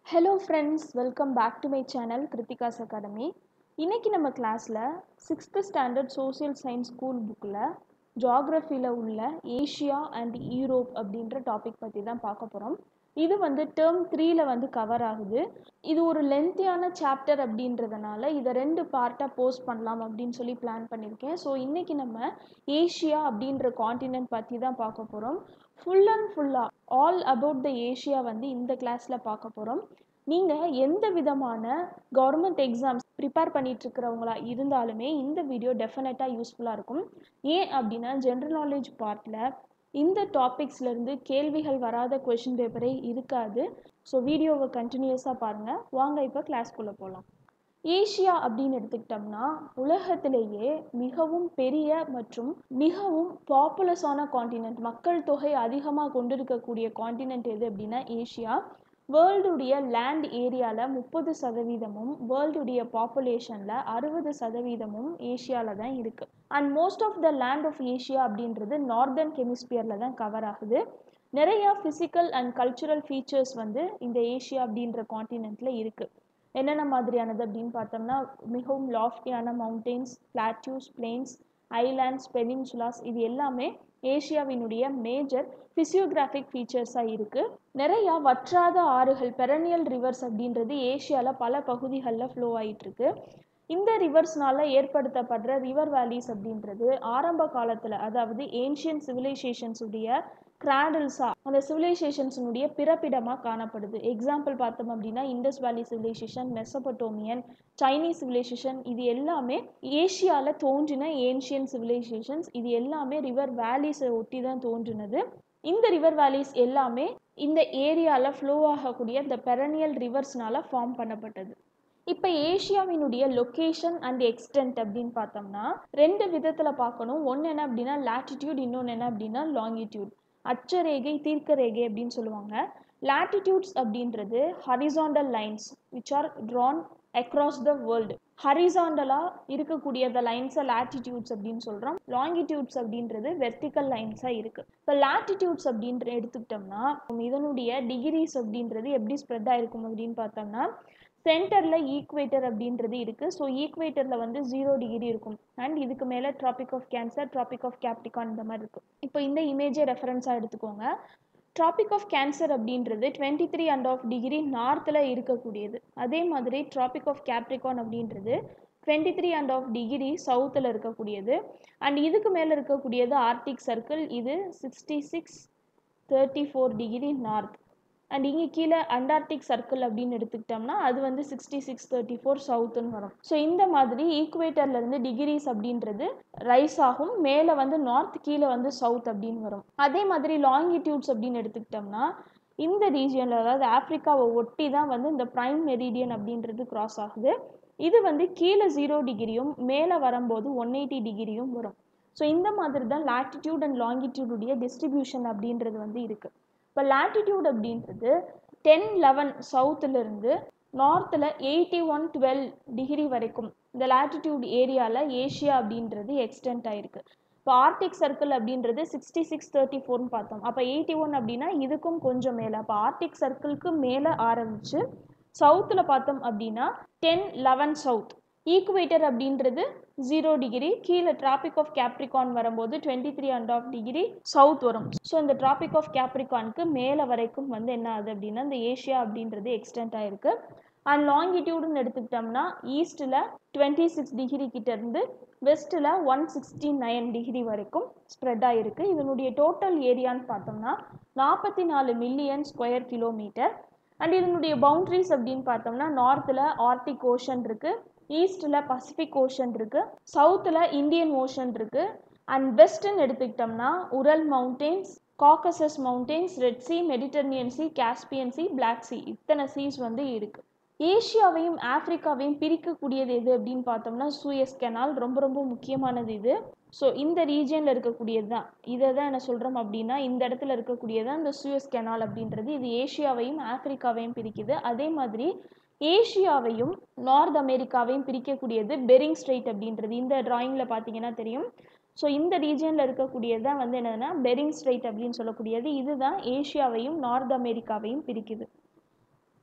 hello friends welcome back to my channel Kiruthika's academy இன்றைக்கி நம்ம கிளாஸில் sixth standard social science school புக்கில் ஜாகிரஃபியில் உள்ள ஏஷியா அண்ட் யூரோப் அப்படின்ற டாபிக் பற்றி தான் பார்க்க போகிறோம் இது வந்து டேர்ம் த்ரீல வந்து கவர் ஆகுது இது ஒரு லென்த்தியான சாப்டர் அப்படின்றதுனால இதை ரெண்டு பார்ட்டாக போஸ்ட் பண்ணலாம் அப்படின்னு சொல்லி பிளான் பண்ணியிருக்கேன் ஸோ இன்றைக்கி நம்ம ஏஷியா அப்படின்ற காண்டினென்ட் பற்றி தான் பார்க்க போகிறோம் ஃபுல் அண்ட் ஃபுல்லாக ஆல் அபவுட் த ஏஷியா வந்து இந்த கிளாஸில் பார்க்க போகிறோம் நீங்கள் எந்த விதமான கவர்மெண்ட் எக்ஸாம்ஸ் ப்ரிப்பேர் பண்ணிகிட்ருக்கிறவங்களா இருந்தாலுமே இந்த வீடியோ டெஃபினட்டாக யூஸ்ஃபுல்லாக இருக்கும் ஏன் அப்படின்னா ஜென்ரல் நாலேஜ் பார்ட்டில் இந்த டாபிக்ஸ்லேருந்து கேள்விகள் வராத கொஷின் பேப்பரே இருக்காது ஸோ வீடியோவை கண்டினியூஸாக பாருங்கள் வாங்க இப்போ கிளாஸ்க்குள்ளே போகலாம் ஏஷியா அப்படின்னு எடுத்துக்கிட்டோம்னா உலகத்திலேயே மிகவும் பெரிய மற்றும் மிகவும் பாப்புலஸான காண்டினென்ட் மக்கள் தொகை அதிகமாக கொண்டிருக்கக்கூடிய காண்டினென்ட் எது அப்படின்னா ஏஷியா வேர்ல்டுடைய லேண்ட் ஏரியாவில் முப்பது சதவீதமும் வேர்ல்டுடைய பாப்புலேஷனில் அறுபது சதவீதமும் ஏஷியாவில் தான் இருக்குது and most of the land of Asia அப்படின்றது நார்தர்ன் கெமிஸ்பியரில் தான் கவர் ஆகுது நிறையா ஃபிசிக்கல் அண்ட் கல்ச்சுரல் ஃபீச்சர்ஸ் வந்து இந்த ஏஷியா அப்படின்ற காண்டினென்ட்டில் இருக்குது என்னென்ன மாதிரியானது அப்படின்னு பார்த்தோம்னா மிகவும் லாஃப்டியான mountains plateaus plains islands peninsulas இது எல்லாமே ஏஷியாவினுடைய மேஜர் ஃபிசியோகிராஃபிக் ஃபீச்சர்ஸாக இருக்குது நிறையா வற்றாத ஆறுகள் பெரனியல் ரிவர்ஸ் அப்படின்றது ஏஷியாவில் பல பகுதிகளில் ஃப்ளோ ஆகிட்டுருக்கு இந்த ரிவர்ஸ்னால ஏற்படுத்தப்படுற ரிவர் வேலிஸ் அப்படின்றது ஆரம்ப காலத்தில் அதாவது ஏன்ஷியன் சிவிலைசேஷன்ஸுடைய கிராடல்ஸாக அந்த சிவிலைசேஷன்ஸினுடைய பிறப்பிடமாக காணப்படுது எக்ஸாம்பிள் பார்த்தோம் அப்படின்னா இண்டஸ் வேலி சிவிலைசேஷன் மெசபட்டோமியன் சைனீஸ் சிவிலைசேஷன் இது எல்லாமே ஏஷியாவில் தோன்றின ஏன்ஷியன் சிவிலைசேஷன்ஸ் இது எல்லாமே ரிவர் வேலிஸை ஒட்டி தான் தோன்றினது இந்த ரிவர் வேலிஸ் எல்லாமே இந்த ஏரியாவில் ஃப்ளோ ஆகக்கூடிய இந்த பெரனியல் ரிவர்ஸ்னால ஃபார்ம் பண்ணப்பட்டது இப்போ ஏஷியாவினுடைய லொக்கேஷன் அண்ட் எக்ஸ்டென்ட் அப்படின்னு பார்த்தோம்னா ரெண்டு விதத்தில் பார்க்கணும் ஒன்று என்ன அப்படின்னா லாட்டிடியூட் இன்னொன்று என்ன அப்படின்னா லாங்கிடியூட் அச்சரேகை தீர்க்கரேகை அப்படின்னு சொல்லுவாங்க லாட்டிடியூட்ஸ் அப்படின்றது horizontal lines which are drawn across the world ஹரிசாண்டலாக இருக்கக்கூடிய த லைன்ஸை லாட்டிடியூட்ஸ் அப்படின்னு சொல்கிறோம் லாங்கிடியூட்ஸ் அப்படின்றது வெர்டிக்கல் லைன்ஸாக இருக்குது இப்போ லாட்டிடியூட்ஸ் அப்படின்ற எடுத்துக்கிட்டோம்னா இதனுடைய டிகிரிஸ் அப்படின்றது எப்படி ஸ்ப்ரெட் ஆகிருக்கும் அப்படின்னு பார்த்தோம்னா சென்டரில் ஈக்குவேட்டர் அப்படின்றது இருக்குது ஸோ ஈக்குவேட்டரில் வந்து ஜீரோ டிகிரி இருக்கும் அண்ட் இதுக்கு மேலே tropic of cancer tropic of capricorn இந்த மாதிரி இருக்கும் இப்போ இந்த இமேஜை ரெஃபரன்ஸாக எடுத்துக்கோங்க ட்ராபிக் ஆஃப் கேன்சர் அப்படின்றது twenty three and half degree நார்த்தில் இருக்கக்கூடியது அதே மாதிரி ட்ராபிக் ஆஃப் கேப்ரிகான் அப்படின்றது twenty three and half degree சவுத்தில் இருக்கக்கூடியது அண்ட் இதுக்கு மேலே இருக்கக்கூடியது ஆர்டிக் சர்க்கிள் இது sixty six thirty four degree north and இங்கே கீழே அண்டார்டிக் சர்க்கிள் அப்படின்னு எடுத்துக்கிட்டோம்னா அது வந்து சிக்ஸ்டி சிக்ஸ் தேர்ட்டி ஃபோர் சவுத்துன்னு வரும் ஸோ இந்த மாதிரி ஈக்குவேட்டர்லேருந்து டிகிரிஸ் அப்படின்றது ரைஸ் ஆகும் மேலே வந்து நார்த் கீழே வந்து சவுத் அப்படின்னு வரும் அதே மாதிரி லாங்கிடியூட்ஸ் அப்படின்னு எடுத்துக்கிட்டோம்னா இந்த ரீஜியனில் அதாவது ஆப்ரிக்காவை ஒட்டி தான் வந்து இந்த ப்ரைம் மெரிடியன் அப்படின்றது கிராஸ் ஆகுது இது வந்து கீழே ஜீரோ டிகிரியும் மேலே வரும்போது ஒன் எயிட்டி டிகிரியும் வரும் ஸோ இந்த மாதிரி தான் லாட்டிடியூட் அண்ட் லாங்கிடியூடுடைய டிஸ்ட்ரிபியூஷன் அப்படின்றது வந்து இருக்குது இப்போ லாட்டிடியூட் அப்படின்றது டென் லெவன் சவுத்துலேருந்து நார்த்தில் எயிட்டி ஒன் டுவெல் டிகிரி வரைக்கும் இந்த லாட்டிடியூட் ஏரியாவில் ஏஷியா அப்படின்றது எக்ஸ்டென்ட் ஆகிருக்கு இப்போ ஆர்டிக் சர்க்கிள் அப்படின்றது சிக்ஸ்டி சிக்ஸ் தேர்ட்டி ஃபோர்னு பார்த்தோம் அப்போ எயிட்டி ஒன் அப்படின்னா இதுக்கும் கொஞ்சம் மேலே அப்போ ஆர்டிக் சர்க்கிளுக்கு மேலே ஆரம்பித்து சவுத்தில் பார்த்தோம் அப்படின்னா டென் லெவன் சவுத் ஈக்குவேட்டர் அப்படின்றது ஜீரோ டிகிரி கீழே டிராபிக் ஆஃப் கேப்ரிகான் வரும்போது twenty three and half degree south வரும் ஸோ இந்த டிராபிக் ஆஃப் கேப்ரிகானுக்கு மேலே வரைக்கும் வந்து என்ன ஆகுது அப்படின்னா இந்த ஏஷியா அப்படின்றது எக்ஸ்டென்ட் ஆகிருக்கு அண்ட் லாங்கிடியூடுன்னு எடுத்துக்கிட்டோம்னா ஈஸ்ட்டில் டுவெண்ட்டி சிக்ஸ் டிகிரி கிட்டேருந்து வெஸ்ட்டில் ஒன் சிக்ஸ்டி நைன் டிகிரி வரைக்கும் ஸ்ப்ரெட் ஆகிருக்கு இதனுடைய டோட்டல் ஏரியான்னு பார்த்தோம்னா நாற்பத்தி நாலு மில்லியன் ஸ்கொயர் கிலோமீட்டர் அண்ட் இதனுடைய பவுண்ட்ரிஸ் அப்படின்னு பார்த்தோம்னா நார்த்தில் ஆர்டிக் ஓஷன் இருக்குது ஈஸ்ட்டில் பசிபிக் ஓஷன் இருக்குது சவுத்தில் இந்தியன் ஓஷன் இருக்குது அண்ட் வெஸ்ட்டுன்னு எடுத்துக்கிட்டோம்னா Ural mountains Caucasus mountains Red Sea Mediterranean Sea Caspian Sea Black Sea இத்தனை சீஸ் வந்து இருக்குது ஏஷியாவையும் ஆப்ரிக்காவையும் பிரிக்கக்கூடியது எது அப்படின்னு பார்த்தோம்னா சூயஸ் கெனால் ரொம்ப ரொம்ப முக்கியமானது இது ஸோ இந்த ரீஜியனில் இருக்கக்கூடியது தான் இதை தான் என்ன சொல்கிறோம் அப்படின்னா இந்த இடத்துல இருக்கக்கூடியது தான் இந்த சூயஸ் கெனால் அப்படின்றது இது ஏஷியாவையும் ஆப்ரிக்காவையும் பிரிக்குது அதே மாதிரி ஏஷியாவையும் நார்த் அமெரிக்காவையும் பிரிக்கக்கூடியது பெரிங் ஸ்ட்ரெயிட் அப்படின்றது இந்த ட்ராயிங்கில் பார்த்தீங்கன்னா தெரியும் ஸோ இந்த ரீஜியனில் இருக்கக்கூடியது தான் வந்து என்னதுன்னா பெரிங் ஸ்ட்ரெயிட் அப்படின்னு சொல்லக்கூடியது இதுதான் ஏஷியாவையும் நார்த் அமெரிக்காவையும் பிரிக்குது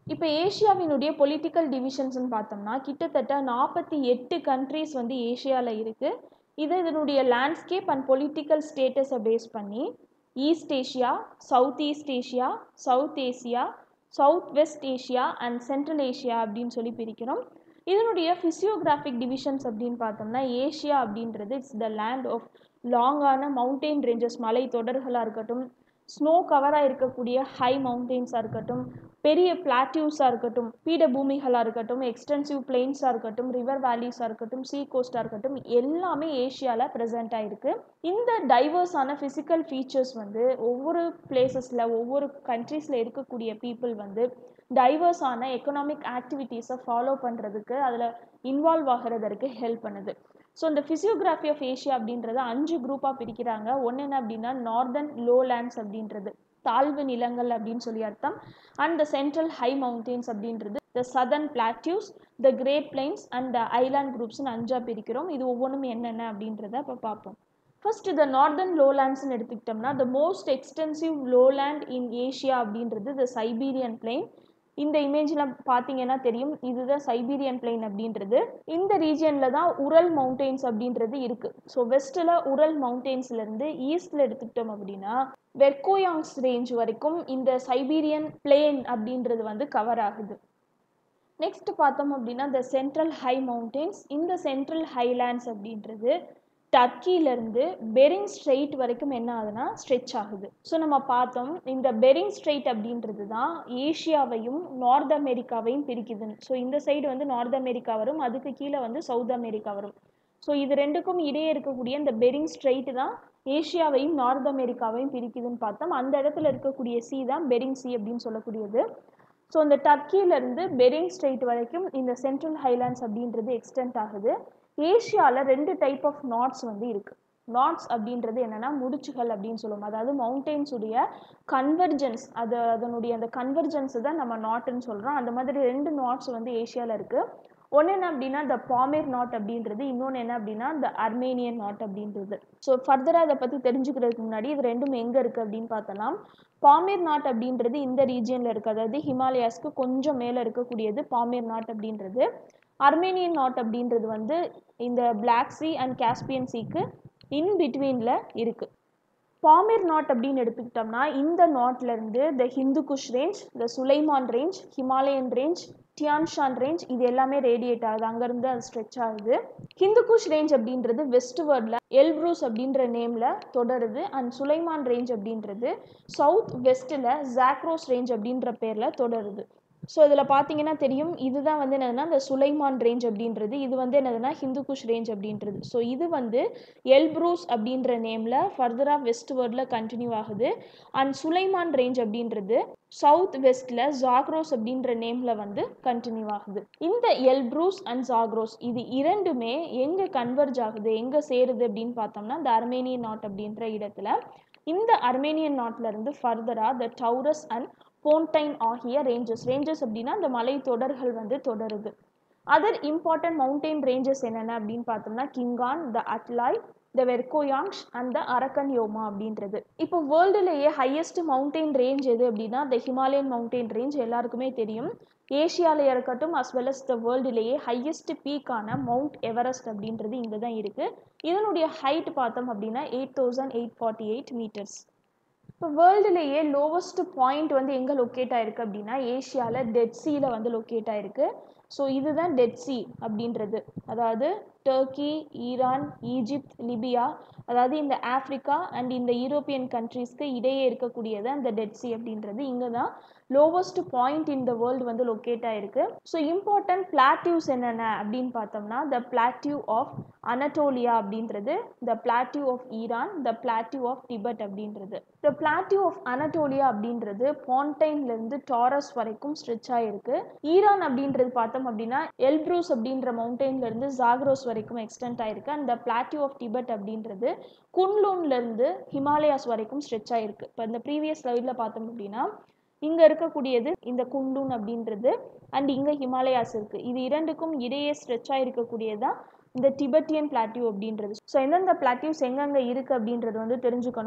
இப்போ ஏஷியாவினுடைய பொலிட்டிக்கல் டிவிஷன்ஸ்னு பார்த்தோம்னா கிட்டத்தட்ட நாற்பத்தி எட்டு கண்ட்ரீஸ் வந்து ஏஷியாவில் இருக்குது இது இதனுடைய லேண்ட்ஸ்கேப் அண்ட் பொலிட்டிக்கல் ஸ்டேட்டஸை பேஸ் பண்ணி East Asia South East Asia South Asia South West Asia and Central Asia அப்படின்னு சொல்லி பிரிக்கிறோம் இதனுடைய ஃபிசியோகிராஃபிக் டிவிஷன்ஸ் அப்படின்னு பார்த்தோம்னா ஏஷியா அப்படின்றது இட்ஸ் த லேண்ட் ஆஃப் லாங்கான மவுண்டெயின் ரேஞ்சஸ் மலை தொடர்களாக இருக்கட்டும் ஸ்னோ கவராக இருக்கக்கூடிய ஹை மவுண்டெயின்ஸாக இருக்கட்டும் பெரிய பிளாட்யூஸாக இருக்கட்டும் பீடபூமிகளாக இருக்கட்டும் எக்ஸ்டென்சிவ் பிளெயின்ஸாக இருக்கட்டும் ரிவர் வேலிஸாக இருக்கட்டும் சீ கோஸ்டாக இருக்கட்டும் எல்லாமே ஏஷியாவில் ப்ரெசென்ட் ஆகிருக்கு இந்த டைவர்ஸான ஃபிசிக்கல் ஃபீச்சர்ஸ் வந்து ஒவ்வொரு பிளேசஸில் ஒவ்வொரு கண்ட்ரீஸில் இருக்கக்கூடிய பீப்புள் வந்து டைவர்ஸான எக்கனாமிக் ஆக்டிவிட்டீஸை ஃபாலோ பண்ணுறதுக்கு அதில் இன்வால்வ் ஆகிறதற்கு ஹெல்ப் பண்ணுது ஸோ இந்த ஃபிசியோகிராஃபி ஆஃப் ஏஷியா அப்படின்றத அஞ்சு குரூப்பாக பிரிக்கிறாங்க ஒன்று என்ன அப்படின்னா நார்தன் லோலேண்ட்ஸ் அப்படின்றது தாழ்வு நிலங்கள் அப்படின்னு சொல்லி அர்த்தம் and the central high mountains அப்படின்றது the southern plateaus the great plains and the island குரூப்ஸ்னு அஞ்சாக பிரிக்கிறோம் இது ஒவ்வொன்றும் என்னென்ன அப்படின்றத இப்போ பார்ப்போம் ஃபர்ஸ்ட் த நார்தன் லோலேண்ட்ஸ்னு எடுத்துக்கிட்டோம்னா the most extensive lowland in Asia அப்படின்றது த சைபீரியன் பிளைன் இந்த இமேஜில் பார்த்தீங்கன்னா தெரியும் இதுதான் சைபீரியன் பிளைன் அப்படின்றது இந்த ரீஜியனில் தான் உரல் மவுண்டெயின்ஸ் அப்படின்றது இருக்குது ஸோ வெஸ்ட்டில் உரல் மவுண்டெயின்ஸ்லேருந்து ஈஸ்டில் எடுத்துக்கிட்டோம் அப்படின்னா வெர்கோயாங்ஸ் ரேஞ்ச் வரைக்கும் இந்த சைபீரியன் பிளேன் அப்படின்றது வந்து கவர் ஆகுது நெக்ஸ்ட் பார்த்தோம் அப்படின்னா த சென்ட்ரல் ஹை மவுண்டெயின்ஸ் இந்த சென்ட்ரல் ஹைலேண்ட்ஸ் அப்படின்றது டர்க்கியிலேருந்து பெரிங் ஸ்ட்ரெயிட் வரைக்கும் என்ன ஆகுதுன்னா ஸ்ட்ரெச் ஆகுது ஸோ நம்ம பார்த்தோம் இந்த பெரிங் ஸ்ட்ரெயிட் அப்படின்றது தான் ஏஷியாவையும் நார்த் அமெரிக்காவையும் பிரிக்குதுன்னு ஸோ இந்த சைடு வந்து நார்த் அமெரிக்கா வரும் அதுக்கு கீழே வந்து சவுத் அமெரிக்கா வரும் ஸோ இது ரெண்டுக்கும் இடையே இருக்கக்கூடிய இந்த பெரிங் ஸ்ட்ரெயிட் தான் ஏஷியாவையும் நார்த் அமெரிக்காவையும் பிரிக்குதுன்னு பார்த்தோம் அந்த இடத்துல இருக்கக்கூடிய சி தான் பெரிங் சி அப்படின்னு சொல்லக்கூடியது ஸோ இந்த டர்க்கியிலேருந்து பெரிங் ஸ்ட்ரெயிட் வரைக்கும் இந்த சென்ட்ரல் ஹைலாண்ட்ஸ் அப்படின்றது எக்ஸ்டென்ட் ஆகுது ஏஷியாவில் ரெண்டு டைப் ஆஃப் நாட்ஸ் வந்து இருக்குது நாட்ஸ் அப்படின்றது என்னென்னா முடிச்சுகள் அப்படின்னு சொல்லுவோம் அதாவது மவுண்டெயின்ஸ் உடைய கன்வர்ஜென்ஸ் அது அதனுடைய அந்த கன்வர்ஜென்ஸை தான் நம்ம நாட்டுன்னு சொல்கிறோம் அந்த மாதிரி ரெண்டு நாட்ஸ் வந்து ஏஷியாவில் இருக்குது ஒன்று என்ன அப்படின்னா த பாமேர் நாட் அப்படின்றது இன்னொன்று என்ன அப்படின்னா த அர்மேனியன் நாட் அப்படின்றது ஸோ ஃபர்தராக அதை பற்றி தெரிஞ்சுக்கிறதுக்கு முன்னாடி இது ரெண்டும் எங்கே இருக்குது அப்படின்னு பார்த்தோம்னா பாமேர் நாட் அப்படின்றது இந்த ரீஜியனில் இருக்குது அதாவது ஹிமாலயாஸ்க்கு கொஞ்சம் மேலே இருக்கக்கூடியது பாமேர் நாட் அப்படின்றது அர்மேனியன் நாட் அப்படின்றது வந்து இந்த பிளாக் சி அண்ட் காஸ்பியன் சீக்கு இன் பிட்வீனில் இருக்குது பாமேர் நாட் அப்படின்னு எடுத்துக்கிட்டோம்னா இந்த நாட்லேருந்து the Hindu Kush range the Sulaiman range Himalayan range Tian Shan range இது எல்லாமே ரேடியேட் ஆகுது அங்கேருந்து அது ஸ்ட்ரெச் ஆகுது ஹிந்து குஷ் ரேஞ்ச் அப்படின்றது வெஸ்ட் வேர்டில் எல்ப்ரூஸ் அப்படின்ற நேமில் தொடருது அண்ட் சுலைமான் ரேஞ்ச் அப்படின்றது சவுத் வெஸ்ட்டில் ஜாக்ரோஸ் ரேஞ்ச் அப்படின்ற பேரில் தொடருது ஸோ இதில் பார்த்தீங்கன்னா தெரியும் இதுதான் வந்து என்னதுன்னா இந்த சுலைமான் ரேஞ்ச் அப்படின்றது இது வந்து என்னதுன்னா ஹிந்துகுஷ் ரேஞ்ச் அப்படின்றது ஸோ இது வந்து எல்ப்ரூஸ் அப்படின்ற நேமில் ஃபர்தராக வெஸ்ட் வேர்டில் கண்டினியூ ஆகுது அண்ட் சுலைமான் ரேஞ்ச் அப்படின்றது சவுத் வெஸ்ட்டில் ஜாக்ரோஸ் அப்படின்ற நேமில் வந்து கண்டினியூ ஆகுது இந்த எல்ப்ரூஸ் அண்ட் ஜாக்ரோஸ் இது இரண்டுமே எங்கே கன்வெர்ஜ் ஆகுது எங்கே சேருது அப்படின்னு பார்த்தோம்னா இந்த அர்மேனியன் நாட் அப்படின்ற இடத்துல இந்த அர்மேனியன் நாட்டிலேருந்து ஃபர்தராக த டவுரஸ் அண்ட் போன்டைன் ஆகிய ரேஞ்சஸ் ரேஞ்சஸ் அப்படின்னா இந்த மலை தொடர்கள் வந்து தொடருது அதர் இம்பார்ட்டன்ட் மவுண்டெயின் ரேஞ்சஸ் என்னென்ன அப்படின்னு பார்த்தோம்னா கிங்கான் த அட்லாய் த வெர்கோயாங்ஷ் அண்ட் த அரக்கன் யோமா அப்படின்றது இப்போ வேர்ல்டுலேயே ஹையஸ்ட் மவுண்டெயின் ரேஞ்ச் எது அப்படின்னா த ஹிமாலயன் மவுண்டெயின் ரேஞ்ச் எல்லாருக்குமே தெரியும் ஏஷியாவில் இருக்கட்டும் அஸ் வெல் அஸ் த வேர்ல்டுலேயே ஹையஸ்ட் பீக்கான மவுண்ட் எவரெஸ்ட் அப்படின்றது இங்கே தான் இருக்குது இதனுடைய ஹைட் பார்த்தோம் அப்படின்னா eight thousand eight forty eight metres இப்போ வேர்ல்டுலேயே லோவஸ்ட் பாயிண்ட் வந்து எங்கே லொக்கேட் ஆயிருக்கு அப்படின்னா ஏஷியாவில் டெட் சீல வந்து லொக்கேட் ஆயிருக்கு ஸோ இதுதான் டெட் சி அப்படின்றது அதாவது டர்க்கி ஈரான் ஈஜிப்த் லிபியா அதாவது இந்த ஆஃப்ரிக்கா அண்ட் இந்த யூரோப்பியன் கண்ட்ரீஸ்க்கு இடையே இருக்கக்கூடியது அந்த டெட் சி அப்படின்றது இங்கே தான் lowest point in the world வந்து லொக்கேட் ஆயிருக்கு ஸோ இம்பார்ட்டன்ட் பிளாட்யூஸ் என்னென்ன அப்படின்னு பார்த்தோம்னா த பிளாட்யூ ஆஃப் அனட்டோலியா அப்படின்றது the plateau of Iran the plateau of Tibet அப்படின்றது த பிளாட்யூ ஆஃப் அனட்டோலியா அப்படின்றது பாண்டைன்லேருந்து டாரஸ் வரைக்கும் ஸ்ட்ரெச் ஆகிருக்கு ஈரான் அப்படின்றது பார்த்தோம் அப்படின்னா எல்ப்ரூஸ் அப்படின்ற மவுண்டெயின்லேருந்து ஜாக்ரோஸ் வரைக்கும் எக்ஸ்டென்ட் ஆயிருக்கு and the plateau of Tibet அப்படின்றது குன்லூன்லேருந்து ஹிமாலயாஸ் வரைக்கும் ஸ்ட்ரெச் ஆயிருக்கு இப்போ இந்த ப்ரீவியஸ் ஸ்லைடில் பார்த்தோம் அப்படின்னா இங்கே இருக்கக்கூடியது இந்த குண்டூன் அப்படின்றது அண்ட் இங்கே ஹிமாலயாஸ் இருக்குது இது இரண்டுக்கும் இடையே ஸ்ட்ரெச் ஆகிருக்கக்கூடியது தான் இந்த டிபெட்டியன் பிளாட்டியூ அப்படின்றது ஸோ எந்தெந்த பிளாட்டியூஸ் எங்கெங்கே இருக்குது அப்படின்றது வந்து தெரிஞ்சுக்கணும்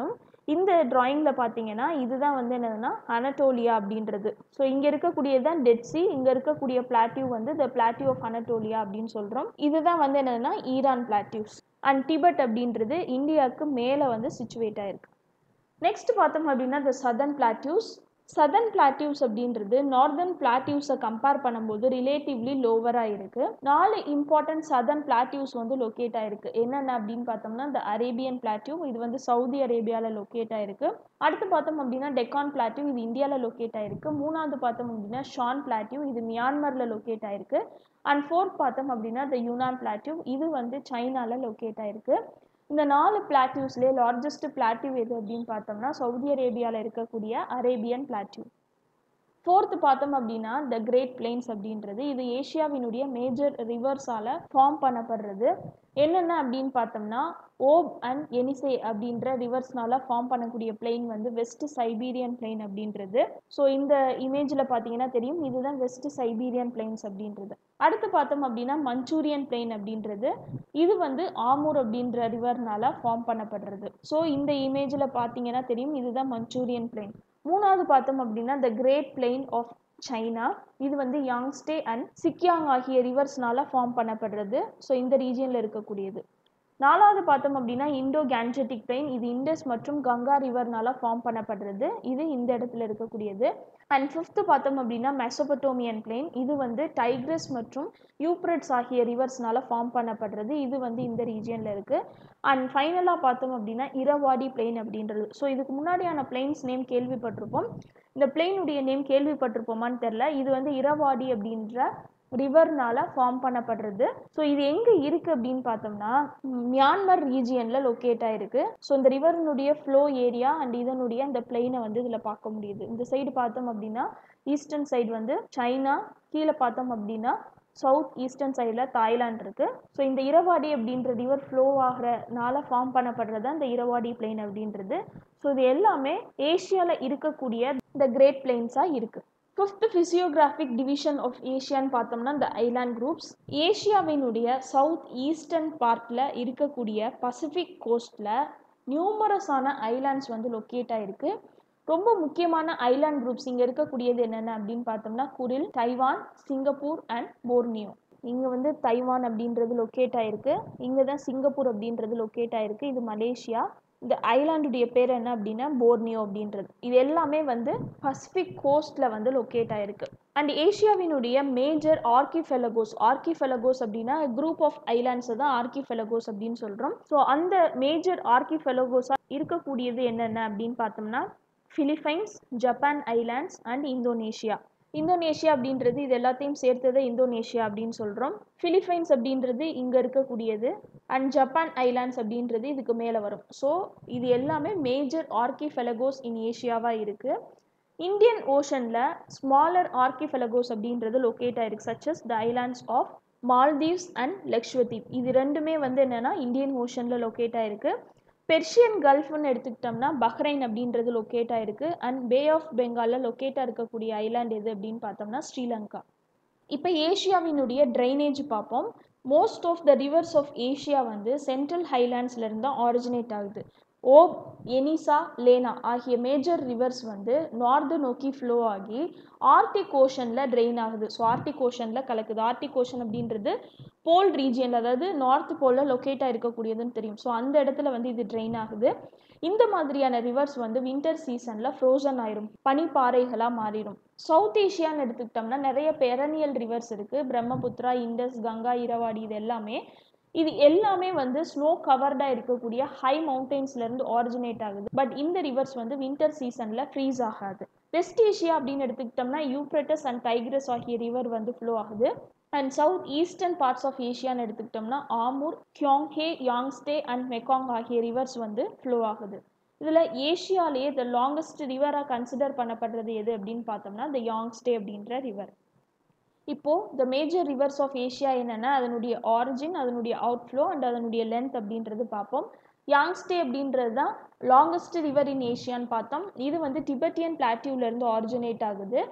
இந்த டிராயிங்கில் பார்த்தீங்கன்னா இதுதான் வந்து என்னதுன்னா அனட்டோலியா அப்படின்றது ஸோ இங்கே இருக்கக்கூடியது தான் டெட் சி இங்கே இருக்கக்கூடிய பிளாட்டியூ வந்து த பிளாட்டியூ ஆஃப் அனட்டோலியா அப்படின்னு சொல்கிறோம் இதுதான் வந்து என்னதுன்னா ஈரான் பிளாட்டியூஸ் அண்ட் டிபெட் அப்படின்றது இந்தியாவுக்கு மேலே வந்து சிச்சுவேட் ஆயிருக்கு நெக்ஸ்ட் பார்த்தோம் அப்படின்னா the southern plateaus southern plateaus அப்படின்றது நார்தர்ன் பிளாட்டியூஸை கம்பேர் பண்ணும்போது ரிலேட்டிவ்லி லோவராக இருக்குது நாலு இம்பார்ட்டன்ட் சதர்ன் பிளாட்டியூஸ் வந்து லொக்கேட் ஆயிருக்கு என்னென்ன அப்படின்னு பார்த்தோம்னா இந்த அரேபியன் பிளாட்டியூ இது வந்து சவுதி அரேபியாவில் லொக்கேட் ஆயிருக்கு அடுத்து பார்த்தோம் அப்படின்னா டெக்கான் பிளாட்டியூ இது இந்தியாவில் லொக்கேட் ஆயிருக்கு மூணாவது பார்த்தோம் அப்படின்னா ஷான் பிளாட்டியூ இது மியான்மரில் லொக்கேட் ஆயிருக்கு அண்ட் ஃபோர்த் பார்த்தோம் அப்படின்னா த யூனான் பிளாட்டியூ இது வந்து சைனாவில் லொக்கேட் ஆயிருக்கு இந்த நாலு பிளாட்டியூஸ்லேயே லார்ஜஸ்ட் பிளாட்டியூ எது அப்படின்னு பார்த்தோம்னா சவுதி அரேபியாவில் இருக்கக்கூடிய அரேபியன் பிளாட்டியூ ஃபோர்த்து பார்த்தோம் அப்படின்னா த கிரேட் பிளெயின்ஸ் அப்படின்றது இது ஏஷியாவினுடைய மேஜர் ரிவர்ஸால் ஃபார்ம் பண்ணப்படுறது என்னென்ன அப்படின்னு பார்த்தோம்னா ஓப் அண்ட் எனிசே அப்படின்ற ரிவர்ஸ்னால ஃபார்ம் பண்ணக்கூடிய பிளெயின் வந்து வெஸ்ட் சைபீரியன் பிளெயின் அப்படின்றது ஸோ இந்த இமேஜில் பார்த்தீங்கன்னா தெரியும் இதுதான் வெஸ்ட் சைபீரியன் பிளெயின்ஸ் அப்படின்றது அடுத்து பார்த்தோம் அப்படின்னா மஞ்சூரியன் பிளெயின் அப்படின்றது இது வந்து ஆமூர் அப்படின்ற ரிவர்னால ஃபார்ம் பண்ணப்படுறது ஸோ இந்த இமேஜில் பார்த்தீங்கன்னா தெரியும் இதுதான் மஞ்சூரியன் பிளெயின் மூணாவது பார்த்தோம் அப்படின்னா the great plain of China இது வந்து யாங்ஸ்டே அண்ட் சிக்கியாங் ஆகிய ரிவர்ஸ்னால ஃபார்ம் பண்ணப்படுறது ஸோ இந்த ரீஜியனில் இருக்கக்கூடியது நாலாவது பார்த்தோம் அப்படின்னா இண்டோ கேன்ஜெட்டிக் பிளெயின் இது இண்டஸ் மற்றும் கங்கா ரிவர்னால ஃபார்ம் பண்ணப்படுறது இது இந்த இடத்துல இருக்கக்கூடியது அண்ட் ஃபிஃப்த்து பார்த்தோம் அப்படின்னா மெசோபட்டோமியன் பிளெயின் இது வந்து டைக்ரஸ் மற்றும் யூப்ரட்ஸ் ஆகிய ரிவர்ஸ்னால ஃபார்ம் பண்ணப்படுறது இது வந்து இந்த ரீஜியனில் இருக்குது அண்ட் ஃபைனலாக பார்த்தோம் அப்படின்னா இரவாடி பிளெயின் அப்படின்றது ஸோ இதுக்கு முன்னாடியான பிளெயின்ஸ் நேம் கேள்விப்பட்டிருப்போம் இந்த பிளெயினுடைய நேம் கேள்விப்பட்டிருப்போமான்னு தெரில இது வந்து இரவாடி அப்படின்ற ரிவர்னால ஃபார்ம் பண்ணப்படுறது ஸோ இது எங்கே இருக்குது அப்படின்னு பார்த்தோம்னா மியான்மர் ரீஜியனில் லொக்கேட் ஆயிருக்கு ஸோ இந்த ரிவர்னுடைய ஃப்ளோ ஏரியா அண்ட் இதனுடைய அந்த பிளெயினை வந்து இதில் பார்க்க முடியுது இந்த சைடு பார்த்தோம் அப்படின்னா ஈஸ்டர்ன் சைடு வந்து சைனா கீழே பார்த்தோம் அப்படின்னா சவுத் ஈஸ்டர்ன் சைடில் தாய்லாந்து இருக்குது ஸோ இந்த இரவாடி அப்படின்ற ரிவர் ஃப்ளோ ஆகிறனால ஃபார்ம் பண்ணப்படுறது தான் இந்த இரவாடி பிளெயின் அப்படின்றது ஸோ இது எல்லாமே ஏஷியாவில் இருக்கக்கூடிய இந்த கிரேட் பிளெயின்ஸாக இருக்குது ஃபிஃப்த் ஃபிசியோகிராஃபிக் டிவிஷன் ஆஃப் ஏஷியான்னு பார்த்தோம்னா இந்த ஐலாண்ட் குரூப்ஸ் ஏஷியாவினுடைய சவுத் ஈஸ்டர்ன் பார்ட்டில் இருக்கக்கூடிய பசிபிக் கோஸ்டில் நியூமரஸான ஐலாண்ட்ஸ் வந்து லொக்கேட் ஆகிருக்கு ரொம்ப முக்கியமான ஐலாண்ட் குரூப்ஸ் இங்கே இருக்கக்கூடியது என்னென்ன அப்படின்னு பார்த்தோம்னா குரில் தைவான் சிங்கப்பூர் அண்ட் போர்னியோ இங்கே வந்து தைவான் அப்படின்றது லொக்கேட் ஆகிருக்கு இங்கே தான் சிங்கப்பூர் அப்படின்றது லொக்கேட் ஆகிருக்கு இது மலேசியா இந்த ஐலாண்டுடைய பேர் என்ன அப்படின்னா போர்னியோ அப்படின்றது இது எல்லாமே வந்து பசிபிக் கோஸ்டில் வந்து லொக்கேட் ஆகிருக்கு அண்ட் ஏஷியாவினுடைய மேஜர் ஆர்கிஃபெலகோஸ் ஆர்கிஃபெலகோஸ் அப்படின்னா குரூப் ஆஃப் ஐலாண்ட்ஸை தான் ஆர்கிஃபெலகோஸ் அப்படின்னு சொல்கிறோம் ஸோ அந்த மேஜர் ஆர்கிஃபெலகோஸாக இருக்கக்கூடியது என்னென்ன அப்படின்னு பார்த்தோம்னா Philippines Japan islands and Indonesia Indonesia அப்படின்றது இது எல்லாத்தையும் சேர்த்ததை இந்தோனேஷியா அப்படின்னு சொல்கிறோம் ஃபிலிப்பைன்ஸ் அப்படின்றது இங்கே இருக்கக்கூடியது அண்ட் ஜப்பான் ஐலாண்ட்ஸ் அப்படின்றது இதுக்கு மேலே வரும் ஸோ இது எல்லாமே மேஜர் ஆர்கிஃபெலகோஸ் இன் ஏஷியாவாக இருக்குது இந்தியன் ஓஷனில் ஸ்மாலர் ஆர்கிஃபெலகோஸ் அப்படின்றது லொக்கேட் ஆயிருக்கு such as the islands of Maldives and Lakshadweep இது ரெண்டுமே வந்து என்னென்னா இந்தியன் ஓஷனில் லொக்கேட் ஆயிருக்கு பெர்ஷியன் கல்ஃப்னு எடுத்துக்கிட்டோம்னா பஹ்ரைன் அப்படின்றது லொக்கேட் ஆயிருக்கு அண்ட் பே ஆஃப் பெங்காலில் லொக்கேட்டாக இருக்கக்கூடிய ஐலாண்ட் எது அப்படின்னு பார்த்தோம்னா ஸ்ரீலங்கா இப்போ ஏஷியாவினுடைய ட்ரைனேஜ் பார்ப்போம் most of the reverse of Asia வந்து சென்ட்ரல் ஹைலாண்ட்ஸ்லேருந்து தான் ஆரிஜினேட் ஆகுது ஓப் எனிசா லேனா ஆகிய மேஜர் ரிவர்ஸ் வந்து நார்த்து நோக்கி ஃப்ளோ ஆகி ஆர்டிக் ஓஷனில் ட்ரெயின் ஆகுது ஸோ ஆர்டிக் ஓஷனில் கலக்குது ஆர்டிக் ஓஷன் அப்படின்றது போல் ரீஜியனில் அதாவது நார்த் போலில் லொக்கேட்டாக இருக்கக்கூடியதுன்னு தெரியும் ஸோ அந்த இடத்துல வந்து இது ட்ரெயின் ஆகுது இந்த மாதிரியான ரிவர்ஸ் வந்து வின்டர் சீசனில் ஃப்ரோசன் ஆயிரும் பனிப்பாறைகளாக மாறிடும் சவுத் ஏஷியான்னு எடுத்துக்கிட்டோம்னா நிறைய பெரனியல் ரிவர்ஸ் இருக்குது பிரம்மபுத்ரா இண்டஸ் கங்கா இரவாடி இது எல்லாமே இது எல்லாமே வந்து ஸ்னோ கவர்டாக இருக்கக்கூடிய ஹை மவுண்டெயின்ஸ்லேருந்து ஆரிஜினேட் ஆகுது பட் இந்த ரிவர்ஸ் வந்து வின்டர் சீசனில் ஃப்ரீஸ் ஆகாது வெஸ்ட் ஏஷியா அப்படின்னு எடுத்துக்கிட்டோம்னா யூப்ரட்டஸ் அண்ட் டைக்ரஸ் ஆகிய ரிவர் வந்து ஃப்ளோ ஆகுது and south eastern parts of ஏஷியான்னு எடுத்துக்கிட்டோம்னா ஆமூர் கியோங்ஹே யாங்ஸ்டே அண்ட் மெக்காங் ஆகிய ரிவர்ஸ் வந்து ஃப்ளோ ஆகுது இதில் ஏஷியாலேயே த லாங்கஸ்ட் ரிவராக கன்சிடர் பண்ணப்படுறது எது அப்படின்னு பார்த்தோம்னா த யாங்ஸ்டே அப்படின்ற ரிவர் இப்போது the major rivers of Asia என்னென்னா அதனுடைய ஆரிஜின் அதனுடைய அவுட்ஃப்ளோ அண்ட் அதனுடைய லென்த் அப்படின்றது பார்ப்போம் யாங்ஸ்டே அப்படின்றது தான் லாங்கஸ்ட் ரிவர் இன் ஏஷியான்னு பார்த்தோம் இது வந்து டிபெட்டியன் பிளாட்டியூலேருந்து ஆரிஜினேட் ஆகுது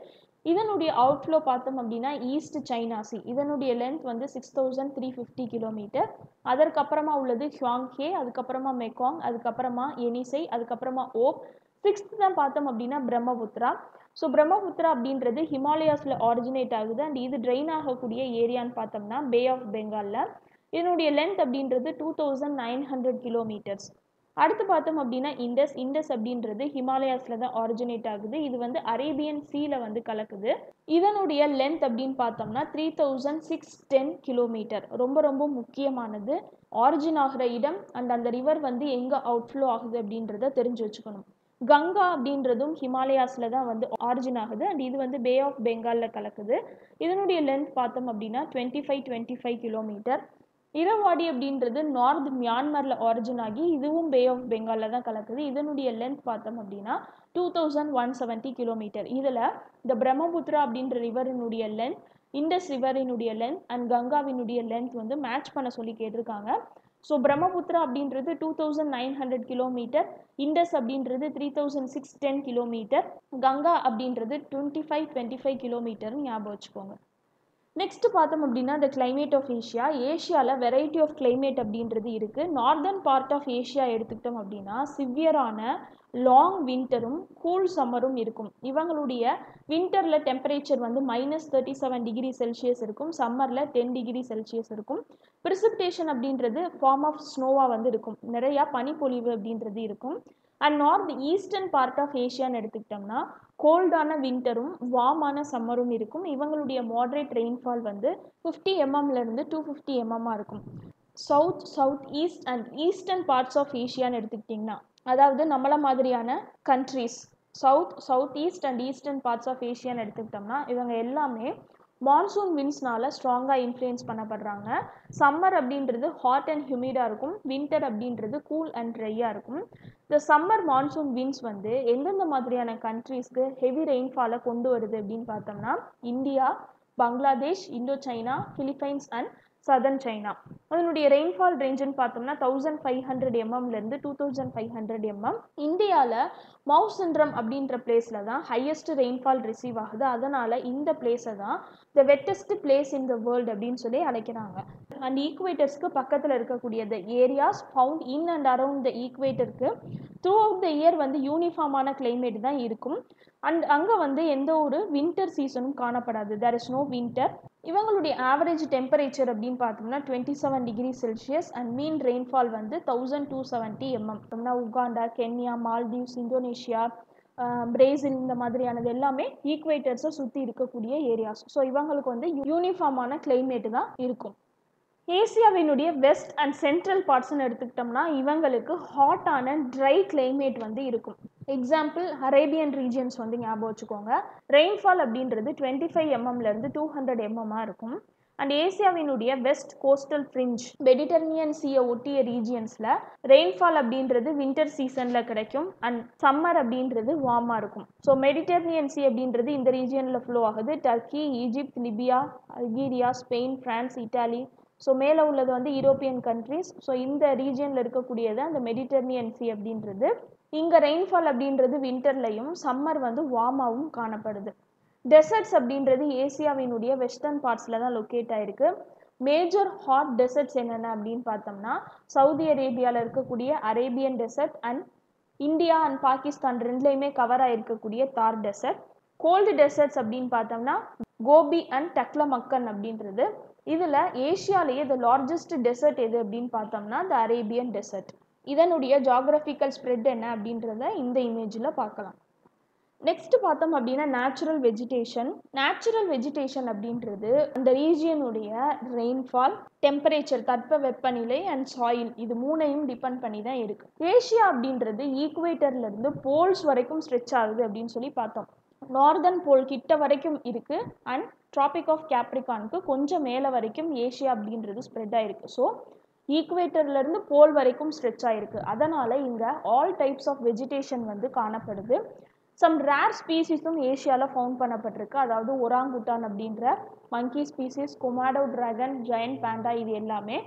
இதனுடைய அவுட்ஃப்ளோ பார்த்தோம் அப்படின்னா ஈஸ்ட் சைனா சி இதனுடைய லென்த் வந்து six thousand three fifty kilometre அதற்கப்புறமா உள்ளது ஹுவாங்ஹே அதுக்கப்புறமா மெக்காங் அதுக்கப்புறமா எனிசை அதுக்கப்புறமா ஓப் சிக்ஸ்த் தான் பார்த்தோம் அப்படின்னா பிரம்மபுத்திரா ஸோ பிரம்மபுத்திரா அப்படின்றது ஹிமாலயாஸில் ஆரிஜினேட் ஆகுது அண்ட் இது ட்ரெயின் ஆகக்கூடிய ஏரியான்னு பார்த்தோம்னா பே ஆஃப் பெங்காலில் இதனுடைய லென்த் அப்படின்றது two thousand nine hundred kilometres அடுத்து பார்த்தோம் அப்படின்னா இண்டஸ் இண்டஸ் அப்படின்றது ஹிமாலயாஸில் தான் ஆரிஜினேட் ஆகுது இது வந்து அரேபியன் சீல வந்து கலக்குது இதனுடைய லென்த் அப்படின்னு பார்த்தோம்னா three thousand six ten kilometre ரொம்ப ரொம்ப முக்கியமானது ஆரிஜின் ஆகிற இடம் அண்ட் அந்த ரிவர் வந்து எங்கே அவுட்ஃப்ளோ ஆகுது அப்படின்றத தெரிஞ்சு வச்சுக்கணும் கங்கா அப்படின்றதும் ஹிமாலயாஸில் தான் வந்து ஆரிஜின் ஆகுது அண்ட் இது வந்து பே ஆஃப் பெங்காலில் கலக்குது இதனுடைய லென்த் பார்த்தோம் அப்படின்னா twenty five twenty five kilometre Irrawaddy அப்படின்றது நார்த் மியான்மரில் ஆரிஜின் ஆகி இதுவும் பே ஆஃப் பெங்காலில் தான் கலக்குது இதனுடைய லென்த் பார்த்தோம் அப்படின்னா two thousand one seventy kilometre இதில் இந்த பிரம்மபுத்திரா அப்படின்ற ரிவரினுடைய லென்த் இண்டஸ் ரிவரினுடைய லென்த் அண்ட் கங்காவினுடைய லென்த் வந்து மேட்ச் பண்ண சொல்லி கேட்டிருக்காங்க ஸோ பிரம்மபுத்திரா அப்படின்றது two thousand nine hundred kilometre Indus அப்படின்றது three thousand six ten kilometre Ganga அப்படின்றது டுவெண்ட்டி ஃபைவ் டுவெண்ட்டி ஃபைவ் கிலோமீட்டர்னு ஞாபகம் வச்சுக்கோங்க நெக்ஸ்ட் பார்த்தோம் அப்படின்னா த கிளைமேட் ஆஃப் ஏஷியா ஏஷியாவில் வெரைட்டி ஆஃப் கிளைமேட் அப்படின்றது இருக்குது நார்தர்ன் பார்ட் ஆஃப் ஏஷியா எடுத்துக்கிட்டோம் அப்படின்னா சிவியரான லாங் வின்டரும் கூல் சம்மரும் இருக்கும் இவங்களுடைய வின்டரில் டெம்பரேச்சர் வந்து minus thirty seven degree Celsius இருக்கும் சம்மரில் டென் டிகிரி செல்சியஸ் இருக்கும் ப்ரிசிபிடேஷன் அப்படின்றது ஃபார்ம் ஆஃப் ஸ்னோவாக வந்து இருக்கும் நிறையா பனிப்பொழிவு அப்படின்றது இருக்கும் and north eastern part of ஏஷியான்னு எடுத்துக்கிட்டோம்னா கோல்டான வின்டரும் வார்மான சம்மரும் இருக்கும் இவங்களுடைய மாட்ரேட் ரெயின்ஃபால் வந்து ஃபிஃப்டி எம்எம்லேருந்து டூ ஃபிஃப்டி எம்எம்மாக இருக்கும் south south east and eastern parts of ஏஷியான்னு எடுத்துக்கிட்டிங்கன்னா அதாவது நம்மள மாதிரியான countries south south east and eastern parts of ஏஷியான்னு எடுத்துக்கிட்டோம்னா இவங்க எல்லாமே மான்சூன் வின்ஸ்னால ஸ்ட்ராங்காக இன்ஃப்ளூயன்ஸ் பண்ணப்படுறாங்க சம்மர் அப்படின்றது ஹாட் அண்ட் ஹியூமிடாக இருக்கும் வின்டர் அப்படின்றது கூல் அண்ட் ட்ரையாக இருக்கும் இந்த சம்மர் மான்சூன் வின்ஸ் வந்து எந்தெந்த மாதிரியான கண்ட்ரீஸ்க்கு ஹெவி ரெயின்ஃபாலை கொண்டு வருது அப்படின்னு பார்த்தோம்னா India Bangladesh Indo China Philippines and southern China அதனுடைய ரெயின்ஃபால் ரேஞ்சுன்னு பார்த்தோம்னா தௌசண்ட் ஃபைவ் ஹண்ட்ரட் எம்எம்லேருந்து two thousand five hundred MM இந்தியாவில் மவுஸ் சின்ட்ரம் அப்படின்ற பிளேஸில் தான் ஹையஸ்ட் ரெயின்ஃபால் ரிசீவ் ஆகுது அதனால் இந்த பிளேஸை தான் the wettest place in the world அப்படின்னு சொல்லி அழைக்கிறாங்க அண்ட் ஈக்குவேட்டர்ஸ்க்கு பக்கத்தில் இருக்கக்கூடிய the areas found in and around the ஈக்குவேட்டருக்கு த்ரூ அவுட் த இயர் வந்து யூனிஃபார்மான கிளைமேட் தான் இருக்கும் அண்ட் அங்கே வந்து எந்த ஒரு வின்டர் சீசனும் காணப்படாது தேர் இஸ் நோ வின்டர் இவங்களுடைய ஆவரேஜ் டெம்பரேச்சர் அப்படின்னு பார்த்தோம்னா twenty seven degree Celsius and mean rainfall வந்து thousand two seventy MM Uganda Kenya Maldives Indonesia Brazil இந்த மாதிரியானது எல்லாமே ஈக்குவேட்டர்ஸை சுற்றி இருக்கக்கூடிய ஏரியாஸ் ஸோ இவங்களுக்கு வந்து யூனிஃபார்மான கிளைமேட்டு தான் இருக்கும் ஏசியாவினுடைய வெஸ்ட் அண்ட் சென்ட்ரல் பார்ட்ஸ்னு எடுத்துக்கிட்டோம்னா இவங்களுக்கு ஹாட்டான ட்ரை கிளைமேட் வந்து இருக்கும் எக்ஸாம்பிள் அரேபியன் ரீஜியன்ஸ் வந்து ஞாபகம் வச்சுக்கோங்க ரெயின்ஃபால் அப்படின்றது டுவெண்ட்டி ஃபைவ் எம்எம்லேருந்து டூ ஹண்ட்ரட் எம்எம்மாக இருக்கும் அண்ட் ஏசியாவினுடைய வெஸ்ட் கோஸ்டல் ஃப்ரிஞ்ச் மெடிட்டரனியன் சீயை ஒட்டிய ரீஜியன்ஸில் ரெயின்ஃபால் அப்படின்றது வின்டர் சீசனில் கிடைக்கும் அண்ட் சம்மர் அப்படின்றது வார்மாக இருக்கும் ஸோ மெடிட்டரனியன் சி அப்படின்றது இந்த ரீஜியனில் ஃப்ளோ ஆகுது Turkey Egypt Libya Algeria Spain France Italy so மேலே உள்ளது வந்து யூரோப்பியன் கண்ட்ரிஸ் ஸோ இந்த ரீஜியனில் இருக்கக்கூடியது அந்த மெடிட்டரனியன் சி அப்படின்றது இங்கே ரெயின்ஃபால் அப்படின்றது வின்டர்லையும் சம்மர் வந்து வார்மாகவும் காணப்படுது டெசர்ட்ஸ் அப்படின்றது ஏசியாவினுடைய வெஸ்டர்ன் பார்ட்ஸில் தான் லொக்கேட் ஆயிருக்கு மேஜர் ஹாட் டெசர்ட்ஸ் என்னென்ன அப்படின்னு பார்த்தோம்னா சவுதி அரேபியாவில் இருக்கக்கூடிய Arabian desert and India and Pakistan ரெண்டுலேயுமே கவர் ஆகிருக்கக்கூடிய தார் டெசர்ட் கோல்டு டெசர்ட்ஸ் அப்படின்னு பார்த்தோம்னா கோபி அண்ட் டக்லமக்கன் அப்படின்றது இதில் ஏஷியாலேயே த லார்ஜஸ்ட் டெசர்ட் எது அப்படின்னு பார்த்தோம்னா த அரேபியன் டெசர்ட் இதனுடைய ஜாகிரபிக்கல் ஸ்ப்ரெட் என்ன அப்படின்றத இந்த இமேஜில் பார்க்கலாம் நெக்ஸ்ட் பார்த்தோம் அப்படின்னா நேச்சுரல் வெஜிடேஷன் நேச்சுரல் வெஜிடேஷன் அப்படின்றது அந்த ரீஜியனுடைய ரெயின்ஃபால் டெம்பரேச்சர் தட்ப வெப்பநிலை அண்ட் சாயில் இது மூணையும் டிபெண்ட் பண்ணி தான் இருக்கு ஏஷியா அப்படின்றது ஈக்குவேட்டர்ல இருந்து போல்ஸ் வரைக்கும் ஸ்ட்ரெச் ஆகுது அப்படின்னு சொல்லி பார்த்தோம் நார்தர்ன் போல் கிட்ட வரைக்கும் இருக்கு அண்ட் ட்ராபிக் ஆஃப் கேப்ரிகானுக்கு கொஞ்சம் மேலே வரைக்கும் ஏஷியா அப்படின்றது ஸ்ப்ரெட் ஆயிருக்கு ஸோ ஈக்குவேட்டர்லேருந்து போல் வரைக்கும் ஸ்ட்ரெச் ஆயிருக்கு அதனால் இங்கே ஆல் டைப்ஸ் ஆஃப் வெஜிடேஷன் வந்து காணப்படுது சம் ரேர் ஸ்பீசிஸும் ஏஷியாவில் ஃபவுண்ட் பண்ணப்பட்டிருக்கு அதாவது ஒராங்குட்டான் அப்படின்ற monkey species Komodo dragon giant panda இது எல்லாமே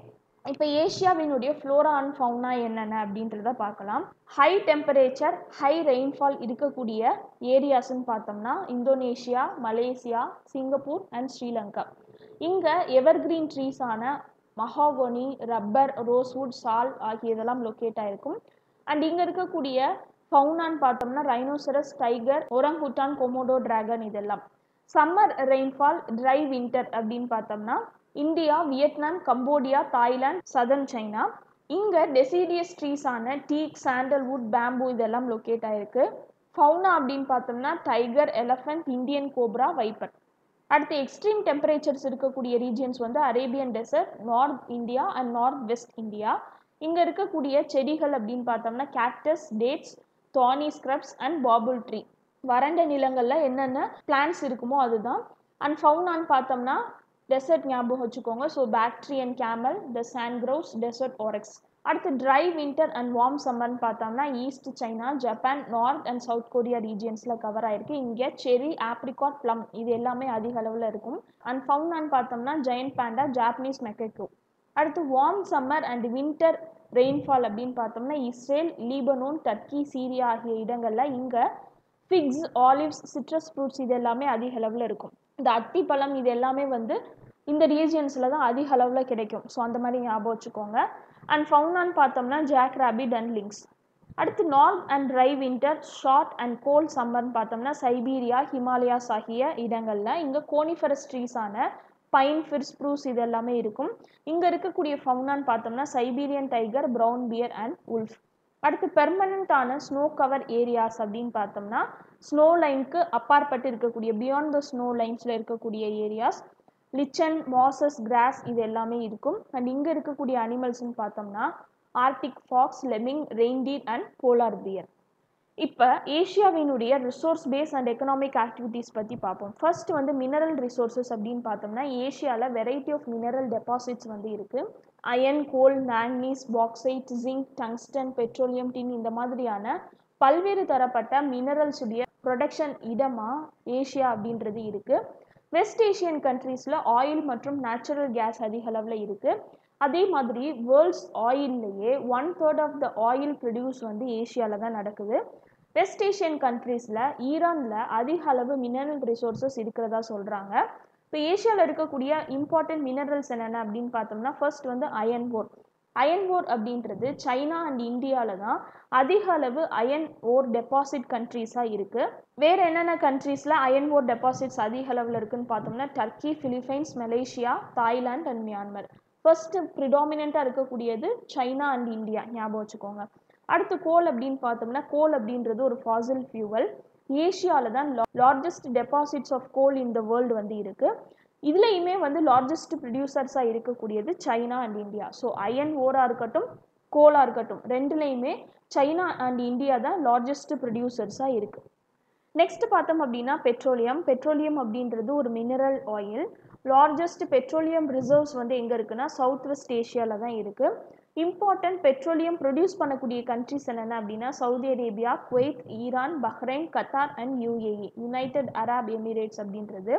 இப்போ ஏஷியாவினுடைய ஃப்ளோரா அண்ட் ஃபவுனா என்னென்ன அப்படின்றத பார்க்கலாம் ஹை டெம்பரேச்சர் ஹை ரெயின்ஃபால் இருக்கக்கூடிய ஏரியாஸ்ன்னு பார்த்தோம்னா Indonesia Malaysia Singapore and Sri Lanka இங்கே எவர்கிரீன் ட்ரீஸான மஹாகோனி ரப்பர் ரோஸ்வுட் சால் ஆகிய இதெல்லாம் லொக்கேட் ஆகிருக்கும் அண்ட் இங்கே இருக்கக்கூடிய ஃபவுனான்னு பார்த்தோம்னா rhinoceros tiger orangutan Komodo dragon இதெல்லாம் சம்மர் ரெயின்ஃபால் ட்ரை வின்டர் அப்படின்னு பார்த்தோம்னா India Vietnam Cambodia Thailand southern China இங்கே டெசிடியஸ் ட்ரீஸான டீக் சாண்டல்வுட் பேம்பு இதெல்லாம் லொக்கேட் ஆயிருக்கு ஃபவுனா அப்படின்னு பார்த்தோம்னா tiger elephant Indian cobra viper அடுத்து எக்ஸ்ட்ரீம் டெம்பரேச்சர்ஸ் இருக்கக்கூடிய ரீஜியன்ஸ் வந்து Arabian desert north India and north west India இங்கே இருக்கக்கூடிய செடிகள் அப்படின்னு பார்த்தோம்னா cactus dates thorny scrubs and babul tree வறண்ட நிலங்களில் என்னென்ன பிளான்ஸ் இருக்குமோ அதுதான் அண்ட் ஃபவுனான்னு பார்த்தோம்னா டெசர்ட் ஞாபகம் வச்சுக்கோங்க so Bactrian camel the sandgrouse desert oryx அடுத்து ட்ரை வின்டர் அண்ட் வார்ம் சம்மர்னு பார்த்தோம்னா east China Japan north and south Korea ரீஜியன்ஸில் கவர் ஆயிருக்கு இங்கே செரி ஆப்ரிகாட் ப்ளம் இது எல்லாமே அதிக அளவில் இருக்கும் அண்ட் ஃபவுனான்னு பார்த்தோம்னா ஜெயண்ட் பேண்டா ஜாப்பனீஸ் மெக்கோ அடுத்து warm summer and winter rainfall அப்படின்னு பார்த்தோம்னா இஸ்ரேல் லீபனோன் டர்க்கி சீரியா ஆகிய இடங்களில் இங்கே ஃபிக்ஸ் ஆலிவ்ஸ் சிட்ரஸ் ஃப்ரூட்ஸ் இது எல்லாமே அதிக அளவில் இருக்கும் இந்த அத்திப்பழம் இது எல்லாமே வந்து இந்த ரீஜியன்ஸில் தான் அதிக அளவில் கிடைக்கும் ஸோ அந்த மாதிரி ஞாபகம் வச்சுக்கோங்க அண்ட் ஃபவுனான்னு பார்த்தோம்னா ஜாக் ராபிட் அண்ட் லிங்க்ஸ் அடுத்து north and dry winter short and cold சம்மர்னு பார்த்தோம்னா சைபீரியா ஹிமாலயாஸ் ஆகிய இடங்களில் இங்கே கோனிஃபரஸ் ட்ரீஸான பைன் ஃபிர் ஸ்ப்ரூஸ் இது எல்லாமே இருக்கும் இங்கே இருக்கக்கூடிய ஃபவுனான்னு பார்த்தோம்னா Siberian tiger brown bear and wolf அடுத்து பெர்மனண்ட்டான ஸ்னோ கவர் ஏரியாஸ் அப்படின்னு பார்த்தோம்னா ஸ்னோ லைனுக்கு அப்பாற்பட்டு இருக்கக்கூடிய பியாண்ட் த ஸ்னோ லைன்ஸில் இருக்கக்கூடிய ஏரியாஸ் லிச்சன் மாசஸ் கிராஸ் இது எல்லாமே இருக்கும் அண்ட் இங்கே இருக்கக்கூடிய அனிமல்ஸ்னு பார்த்தோம்னா Arctic fox lemming reindeer and polar bear இப்போ ஏஷியாவினுடைய resource base and economic activities பற்றி பார்ப்போம் ஃபர்ஸ்ட் வந்து மினரல் ரிசோர்ஸஸ் அப்படின்னு பார்த்தோம்னா ஏஷியாவில் வெரைட்டி ஆஃப் மினரல் டெபாசிட்ஸ் வந்து இருக்குது iron coal manganese bauxite zinc tungsten petroleum tin இந்த மாதிரியான பல்வேறு தரப்பட்ட மினரல்ஸுடைய ப்ரொடக்ஷன் இடமாக ஏஷியா அப்படின்றது இருக்குது வெஸ்ட் ஏஷியன் கண்ட்ரீஸில் ஆயில் மற்றும் நேச்சுரல் கேஸ் அதிக அளவில் இருக்குது அதே மாதிரி வேர்ல்ட்ஸ் ஆயில்லையே one third of the oil produce வந்து ஏஷியாவில் தான் நடக்குது வெஸ்ட் ஏஷியன் கண்ட்ரீஸில் ஈரானில் அதிக அளவு மினரல் ரிசோர்ஸஸ் இருக்கிறதா சொல்கிறாங்க இப்போ ஏஷியாவில் இருக்கக்கூடிய இம்பார்ட்டன்ட் மினரல்ஸ் என்னென்ன அப்படின்னு பார்த்தோம்னா ஃபர்ஸ்ட் வந்து அயன் ஓர் அயன் ஓர் அப்படின்றது சைனா அண்ட் இந்தியாவில் தான் அதிக அளவு அயன் ஓர் டெபாசிட் கண்ட்ரீஸாக இருக்குது வேறு என்னென்ன கண்ட்ரீஸில் அயன் ஓர் டெபாசிட்ஸ் அதிக அளவில் இருக்குன்னு பார்த்தோம்னா Turkey Philippines Malaysia Thailand and Myanmar first ப்ரிடாமினண்ட்டாக இருக்கக்கூடியது சைனா அண்ட் இந்தியா ஞாபகம் வச்சுக்கோங்க அடுத்து கோல் அப்படின்னு பார்த்தோம்னா கோல் அப்படின்றது ஒரு ஃபாசில் ஃபியூவல் ஏஷியாவில் தான் largest deposits of coal in the world வந்து இருக்குது இதுலேயுமே வந்து லார்ஜஸ்ட் ப்ரொடியூசர்ஸாக இருக்கக்கூடியது China and India so iron ஓராக இருக்கட்டும் கோலாக இருக்கட்டும் ரெண்டுலேயுமே சைனா அண்ட் இந்தியா தான் லார்ஜஸ்ட் ப்ரொடியூசர்ஸாக இருக்குது நெக்ஸ்ட் பார்த்தோம் அப்படின்னா பெட்ரோலியம் பெட்ரோலியம் அப்படின்றது ஒரு mineral oil largest petroleum reserves வந்து எங்கே இருக்குன்னா சவுத் வெஸ்ட் ஏஷியாவில் தான் இருக்குது இம்பார்ட்டன்ட் பெட்ரோலியம் ப்ரொடியூஸ் பண்ணக்கூடிய கண்ட்ரிஸ் என்னென்ன அப்படின்னா Saudi Arabia Kuwait Iran Bahrain Qatar and UAE United Arab Emirates அப்படின்றது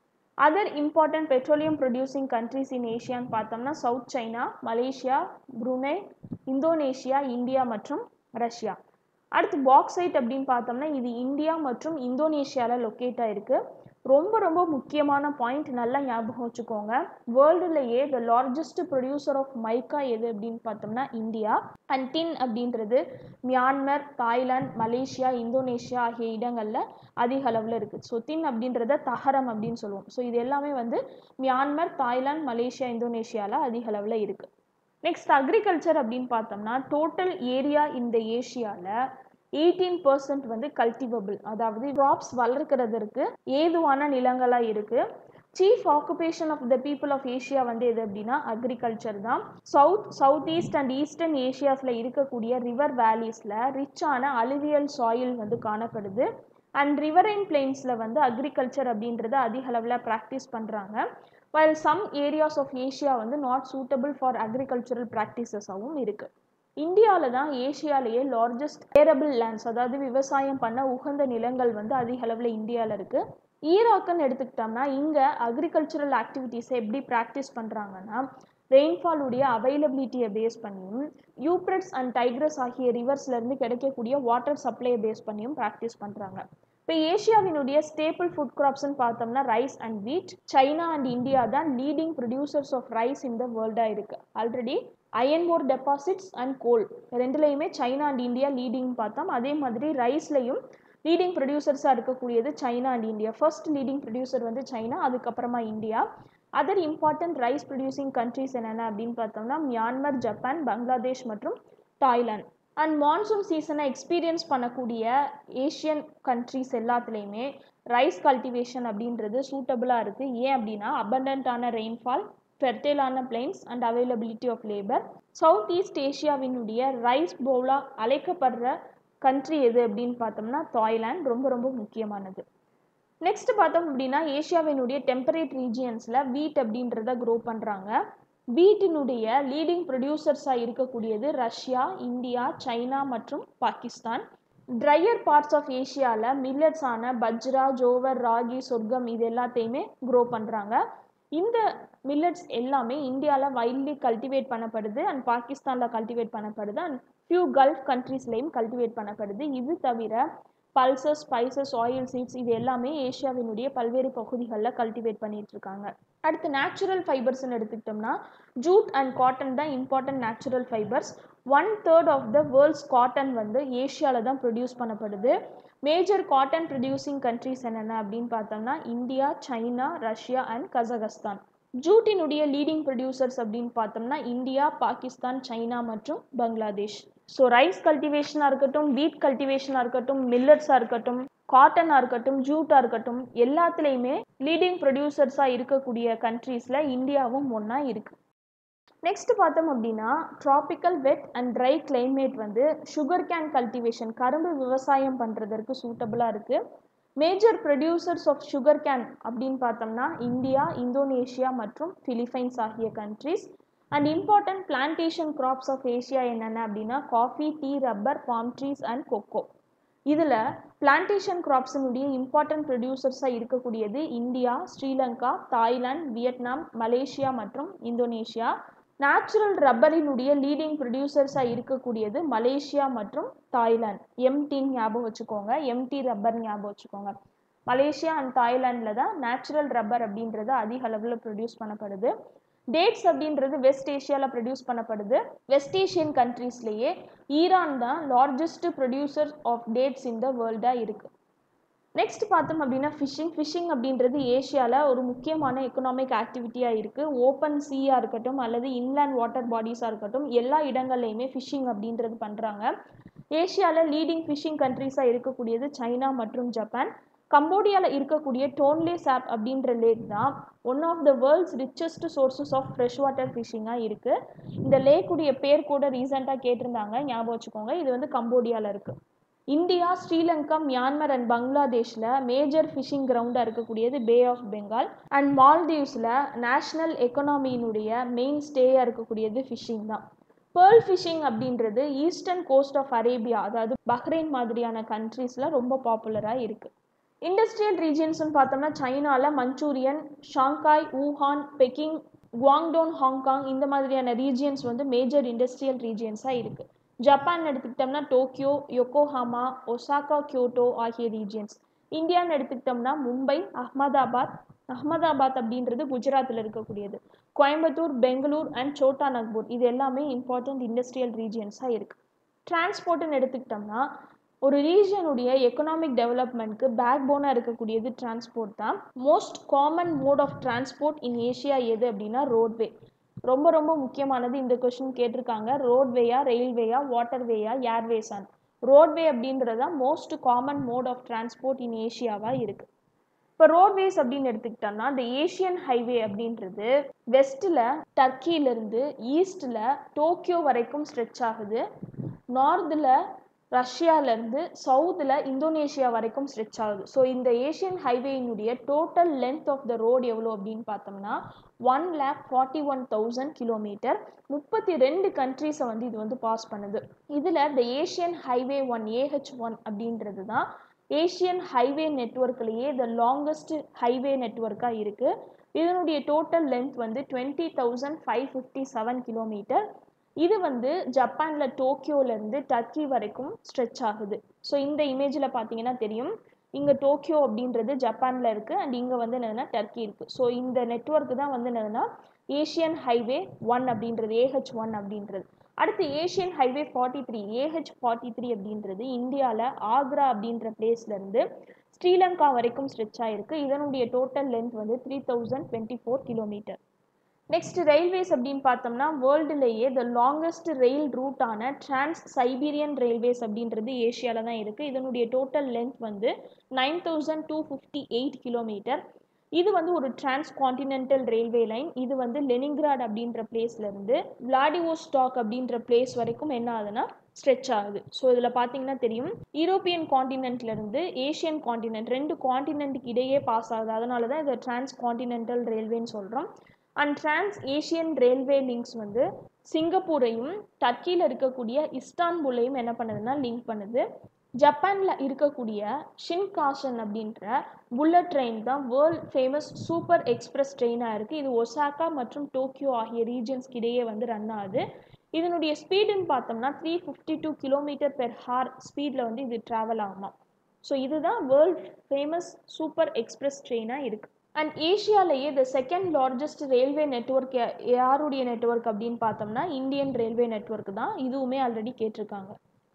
other important petroleum producing countries in ஏஷியான்னு பார்த்தோம்னா south China Malaysia Brunei Indonesia India மற்றும் ரஷ்யா அடுத்து பாக்சைட் அப்படின்னு பார்த்தோம்னா இது இந்தியா மற்றும் இந்தோனேஷியாவில் லொக்கேட் ஆயிருக்கு ரொம்ப ரொம்ப முக்கியமான பாயிண்ட் நல்லா ஞாபகம் வச்சுக்கோங்க வேர்ல்டுலேயே the largest producer of mica எது அப்படின்னு பார்த்தோம்னா இந்தியா அண்ட் டின் அப்படின்றது மியான்மர் தாய்லாந்து மலேசியா இந்தோனேஷியா ஆகிய இடங்களில் அதிக அளவில் இருக்குது ஸோ தின் அப்படின்றத தகரம் அப்படின்னு சொல்லுவோம் ஸோ இது எல்லாமே வந்து மியான்மர் தாய்லாந்து மலேசியா இந்தோனேஷியாவில் அதிக அளவில் இருக்குது நெக்ஸ்ட் அக்ரிகல்ச்சர் அப்படின்னு பார்த்தோம்னா டோட்டல் ஏரியா இந்த ஏஷியாவில் எயிட்டீன் பர்சன்ட் வந்து கல்டிவபிள் அதாவது க்ராப்ஸ் வளர்க்கிறதுக்கு ஏதுவான நிலங்களாக இருக்குது chief occupation of the people of Asia வந்து எது அப்படின்னா அக்ரிகல்ச்சர் தான் south south east and eastern ஏஷியாஸில் இருக்கக்கூடிய ரிவர் வேலிஸில் ரிச்சான அலுவியல் சாயில் வந்து காணப்படுது அண்ட் ரிவரைன் பிளெயின்ஸில் வந்து அக்ரிகல்ச்சர் அப்படின்றத அதிக அளவில் ப்ராக்டிஸ் பண்ணுறாங்க while some areas of Asia வந்து நாட் சூட்டபிள் ஃபார் அக்ரிகல்ச்சரல் ப்ராக்டிசஸாகவும் இருக்குது இந்தியாவில் தான் ஏஷியாலேயே லார்ஜஸ்ட் ஏரபிள் லேண்ட்ஸ் அதாவது விவசாயம் பண்ண உகந்த நிலங்கள் வந்து அதிக அளவில் இந்தியாவில் இருக்குது ஈராக்குன்னு எடுத்துக்கிட்டோம்னா இங்கே அக்ரிகல்ச்சரல் ஆக்டிவிட்டீஸை எப்படி ப்ராக்டிஸ் பண்ணுறாங்கன்னா ரெயின்ஃபால் உடைய அவைலபிலிட்டியை பேஸ் பண்ணியும் யூப்ரட்ஸ் அண்ட் டைக்ரஸ் ஆகிய ரிவர்ஸ்லேருந்து கிடைக்கக்கூடிய வாட்டர் சப்ளையை பேஸ் பண்ணியும் ப்ராக்டிஸ் பண்ணுறாங்க இப்போ ஏஷியாவினுடைய ஸ்டேபிள் ஃபுட் கிராப்ஸ்னு பார்த்தோம்னா rice and wheat China and India தான் லீடிங் ப்ரொடியூசர்ஸ் ஆஃப் ரைஸ் இந்த வேர்ல்டாக இருக்குது already iron ore deposits and coal ரெண்டுலேயுமே சைனா அண்ட் இந்தியா லீடிங் பார்த்தோம் அதே மாதிரி ரைஸ்லையும் லீடிங் ப்ரொடியூசர்ஸாக இருக்கக்கூடியது China and India first leading producer வந்து சைனா அதுக்கப்புறமா India other important rice producing countries என்னென்ன அப்படின்னு பார்த்தோம்னா மியான்மர் ஜப்பான் பங்களாதேஷ் மற்றும் தாய்லாந்து அண்ட் மான்சூன் சீசனை எக்ஸ்பீரியன்ஸ் பண்ணக்கூடிய ஏஷியன் கண்ட்ரிஸ் எல்லாத்துலேயுமே ரைஸ் கல்டிவேஷன் அப்படின்றது சூட்டபுளாக இருக்குது ஏன் அப்படின்னா அபண்டன்டான ரெயின்ஃபால் ஃபெர்டைலான plains and availability of labour south east ஏஷியாவினுடைய ரைஸ் பவுலாக அழைக்கப்படுற கண்ட்ரி எது அப்படின்னு பார்த்தோம்னா தாய்லாந்து ரொம்ப ரொம்ப முக்கியமானது நெக்ஸ்ட் பார்த்தோம் அப்படின்னா ஏஷியாவினுடைய டெம்பரேட் ரீஜியன்ஸில் வீட் அப்படின்றத க்ரோ பண்ணுறாங்க வீட்டினுடைய லீடிங் ப்ரொடியூசர்ஸாக இருக்கக்கூடியது ரஷ்யா இந்தியா சைனா மற்றும் பாகிஸ்தான் ட்ரையர் பார்ட்ஸ் ஆஃப் ஏஷியாவில் மில்லட்ஸான பஜ்ரா ஜோவர் ராகி சொர்க்கம் இது எல்லாத்தையுமே க்ரோ பண்ணுறாங்க இந்த மில்லட்ஸ் எல்லாமே இந்தியாவில் வைல்ட்லி கல்டிவேட் பண்ணப்படுது அண்ட் பாகிஸ்தானில் கல்டிவேட் பண்ணப்படுது அண்ட் ஃபியூ கல்ஃப் கண்ட்ரீஸ்லேயும் கல்டிவேட் பண்ணப்படுது இது தவிர பல்சஸ் ஸ்பைசஸ் ஆயில் சீட்ஸ் இது எல்லாமே ஏஷியாவினுடைய பல்வேறு பகுதிகளில் கல்டிவேட் பண்ணிட்டு இருக்காங்க அடுத்து நேச்சுரல் ஃபைபர்ஸ்னு எடுத்துக்கிட்டோம்னா ஜூட் அண்ட் காட்டன் தான் important natural fibers one third of the world's cotton வந்து ஏஷியாவில் தான் ப்ரொடியூஸ் பண்ணப்படுது மேஜர் காட்டன் ப்ரொடியூசிங் கண்ட்ரிஸ் என்னென்ன அப்படின்னு பார்த்தோம்னா India China Russia and Kazakhstan ஜூட்டினுடைய லீடிங் ப்ரொடியூசர்ஸ் அப்படின்னு பார்த்தோம்னா இந்தியா பாகிஸ்தான் சைனா மற்றும் பங்களாதேஷ் ஸோ ரைஸ் கல்டிவேஷனாக இருக்கட்டும் வீட் கல்டிவேஷனாக இருக்கட்டும் மில்லட்ஸாக இருக்கட்டும் காட்டனாக இருக்கட்டும் ஜூட்டாக இருக்கட்டும் எல்லாத்துலேயுமே லீடிங் ப்ரொடியூசர்ஸாக இருக்கக்கூடிய கண்ட்ரீஸில் இந்தியாவும் ஒன்றா இருக்குது நெக்ஸ்ட் பார்த்தோம் அப்படின்னா tropical wet and dry climate வந்து சுகர் கேன் கல்டிவேஷன் கரும்பு விவசாயம் பண்ணுறதற்கு சூட்டபுளாக இருக்குது major producers of sugar cane அப்படின்னு பார்த்தோம்னா இந்தியா இந்தோனேஷியா மற்றும் பிலிப்பைன்ஸ் ஆகிய countries and important plantation crops of Asia என்னென்ன அப்படின்னா coffee tea rubber palm trees and cocoa இதில் பிளான்டேஷன் கிராப்ஸினுடைய இம்பார்ட்டன்ட் ப்ரொடியூசர்ஸாக இருக்கக்கூடியது India Sri Lanka Thailand Vietnam Malaysia மற்றும் இந்தோனேஷியா நேச்சுரல் ரப்பரினுடைய லீடிங் ப்ரொடியூசர்ஸாக இருக்கக்கூடியது மலேசியா மற்றும் தாய்லாந்து எம்டின்னு ஞாபகம் வச்சுக்கோங்க எம்டி ரப்பர் ஞாபகம் வச்சுக்கோங்க மலேசியா அண்ட் தாய்லாண்டில் தான் நேச்சுரல் ரப்பர் அப்படின்றது அதிக அளவில் ப்ரொடியூஸ் பண்ணப்படுது டேட்ஸ் அப்படின்றது வெஸ்ட் ஏஷியாவில் ப்ரொடியூஸ் பண்ணப்படுது வெஸ்ட் ஏஷியன் கண்ட்ரீஸ்லேயே ஈரான் தான் லார்ஜஸ்ட் ப்ரொடியூசர் ஆஃப் டேட்ஸ் இந்த வேர்ல்டாக இருக்குது நெக்ஸ்ட் பார்த்தோம் அப்படின்னா ஃபிஷிங் ஃபிஷிங் அப்படின்றது ஏஷியாவில் ஒரு முக்கியமான எக்கனாமிக் ஆக்டிவிட்டியாக இருக்குது ஓப்பன் சீயாக இருக்கட்டும் அல்லது இன்லேண்ட் வாட்டர் பாடிஸாக இருக்கட்டும் எல்லா இடங்கள்லையுமே ஃபிஷிங் அப்படின்றது பண்ணுறாங்க ஏஷியாவில் லீடிங் ஃபிஷிங் கண்ட்ரீஸாக இருக்கக்கூடியது சைனா மற்றும் ஜப்பான் கம்போடியாவில் இருக்கக்கூடிய டோன்லே சாப் அப்படின்ற லேக் தான் one of the world's richest sources of fresh water ஃபிஷிங்காக இருக்குது இந்த லேக்குடைய பேர் கூட ரீசெண்டாக கேட்டிருந்தாங்க ஞாபகம் வச்சுக்கோங்க இது வந்து கம்போடியாவில் இருக்குது இந்தியா ஸ்ரீலங்கா மியான்மர் அண்ட் பங்களாதேஷில் மேஜர் ஃபிஷிங் கிரவுண்டாக இருக்கக்கூடியது பே ஆஃப் பெங்கால் அண்ட் மால்தீவ்ஸில் நேஷ்னல் எக்கனாமியினுடைய மெயின் ஸ்டேயாக இருக்கக்கூடியது ஃபிஷிங் தான் பேர்ல் ஃபிஷிங் அப்படின்றது ஈஸ்டர்ன் கோஸ்ட் ஆஃப் அரேபியா அதாவது பஹ்ரைன் மாதிரியான கண்ட்ரீஸில் ரொம்ப பாப்புலராக இருக்குது இண்டஸ்ட்ரியல் ரீஜியன்ஸ்னு பார்த்தோம்னா சைனாவில் Manchurian Shanghai Wuhan Peking Guangdong Hong Kong இந்த மாதிரியான ரீஜியன்ஸ் வந்து மேஜர் இண்டஸ்ட்ரியல் ரீஜியன்ஸாக இருக்குது ஜப்பான் எடுத்துக்கிட்டோம்னா டோக்கியோ யொக்கோஹாமா ஒசாக்கா கியோட்டோ ஆகிய ரீஜியன்ஸ் இந்தியான்னு எடுத்துக்கிட்டோம்னா மும்பை அஹ்மதாபாத் அஹ்மதாபாத் அப்படின்றது குஜராத்தில் இருக்கக்கூடியது கோயம்புத்தூர் பெங்களூர் அண்ட் சோட்டா நக்பூர் இது எல்லாமே இம்பார்ட்டண்ட் இண்டஸ்ட்ரியல் ரீஜியன்ஸாக இருக்குது டிரான்ஸ்போர்ட்டுன்னு எடுத்துக்கிட்டோம்னா ஒரு ரீஜனுடைய எக்கனாமிக் டெவலப்மெண்ட்க்கு பேக் போனாக இருக்கக்கூடியது டிரான்ஸ்போர்ட் தான் most common mode of transport in Asia எது அப்படின்னா ரோட்வே ரொம்ப ரொம்ப முக்கியமானது இந்த கொஷின் கேட்டிருக்காங்க ரோட்வேயா ரயில்வேயா வாட்டர்வேயா ஏர்வேஸான் ரோட்வே அப்படின்றது தான் most common mode of transport in ஏஷியாவாக இருக்குது இப்போ ரோட்வேஸ் அப்படின்னு எடுத்துக்கிட்டோம்னா இந்த ஏஷியன் ஹைவே அப்படின்றது வெஸ்ட்டில் டர்க்கியிலேருந்து ஈஸ்ட்டில் டோக்கியோ வரைக்கும் ஸ்ட்ரெச் ஆகுது நார்த்தில் ரஷ்யாவிலேருந்து சவுத்தில் இந்தோனேஷியா வரைக்கும் ஸ்ட்ரெச் ஆகுது ஸோ இந்த ஏஷியன் ஹைவேயினுடைய total length of the road எவ்வளோ அப்படின்னு பார்த்தோம்னா one lakh forty one thousand kilometre முப்பத்தி ரெண்டு கண்ட்ரீஸை வந்து இது வந்து பாஸ் பண்ணுது இதில் இந்த Asian highway one AH one அப்படின்றது தான் ஏஷியன் ஹைவே நெட்ஒர்க்லேயே த லாங்கஸ்ட் ஹைவே நெட்ஒர்க்காக இருக்குது இதனுடைய டோட்டல் லென்த் வந்து twenty thousand five fifty seven kilometre இது வந்து ஜப்பானில் டோக்கியோலேருந்து டர்க்கி வரைக்கும் ஸ்ட்ரெச் ஆகுது ஸோ இந்த இமேஜில் பார்த்தீங்கன்னா தெரியும் இங்கே டோக்கியோ அப்படின்றது ஜப்பானில் இருக்குது அண்ட் இங்கே வந்து என்னதுன்னா டர்க்கி இருக்குது ஸோ இந்த நெட்ஒர்க் தான் வந்து என்னதுன்னா ஏஷியன் ஹைவே ஒன் அப்படின்றது ஏஹெச் ஒன் அப்படின்றது அடுத்து Asian highway forty three AH forty three அப்படின்றது இந்தியாவில் ஆக்ரா அப்படின்ற பிளேஸ்லேருந்து ஸ்ரீலங்கா வரைக்கும் ஸ்ட்ரெச் ஆகிருக்கு இதனுடைய டோட்டல் லென்த் வந்து three thousand twenty four kilometre next railways அப்படின்னு பார்த்தோம்னா வேர்ல்டுலேயே த லாங்கஸ்ட் ரயில் ரூட்டான டிரான்ஸ் சைபீரியன் ரயில்வேஸ் அப்படின்றது ஏஷியாவில் தான் இருக்குது இதனுடைய டோட்டல் லென்த் வந்து nine thousand two fifty eight kilometre இது வந்து ஒரு டிரான்ஸ் கான்டினென்டல் ரயில்வே லைன் இது வந்து லெனின்கிராட் அப்படின்ற பிளேஸ்லேருந்து விளாடிவோஸ்டாக் அப்படின்ற பிளேஸ் வரைக்கும் என்ன ஆகுதுன்னா ஸ்ட்ரெச் ஆகுது ஸோ இதில் பார்த்தீங்கன்னா தெரியும் யூரோப்பியன் காண்டினென்ட்லேருந்து ஏஷியன் காண்டினென்ட் ரெண்டு காண்டினென்ட்டுக்கு இடையே பாஸ் ஆகுது அதனால தான் இதை டிரான்ஸ் காண்டினென்டல் ரயில்வேன்னு சொல்கிறோம் and trans Asian railway links வந்து சிங்கப்பூரையும் டர்க்கியில் இருக்கக்கூடிய இஸ்தான்புல்லையும் என்ன பண்ணுதுன்னா லிங்க் பண்ணுது ஜப்பானில் இருக்கக்கூடிய ஷின்காஷன் அப்படின்ற புல்லட் ட்ரெயின் தான் வேர்ல்ட் ஃபேமஸ் சூப்பர் எக்ஸ்பிரஸ் ட்ரெயினாக இருக்குது இது ஒசாக்கா மற்றும் டோக்கியோ ஆகிய ரீஜன்ஸ்க்கு இடையே வந்து ரன் ஆகுது இதனுடைய ஸ்பீடுன்னு பார்த்தோம்னா three fifty two kilometre per hour ஸ்பீடில் வந்து இது ட்ராவல் ஆகுமா ஸோ இதுதான் வேர்ல்ட் ஃபேமஸ் சூப்பர் எக்ஸ்பிரஸ் ட்ரெயினாக இருக்குது அண்ட் ஏஷியாலேயே the second largest railway network யாருடைய நெட்ஒர்க் அப்படின்னு பார்த்தோம்னா இந்தியன் ரயில்வே நெட்ஒர்க் தான் இதுவுமே ஆல்ரெடி கேட்டிருக்காங்க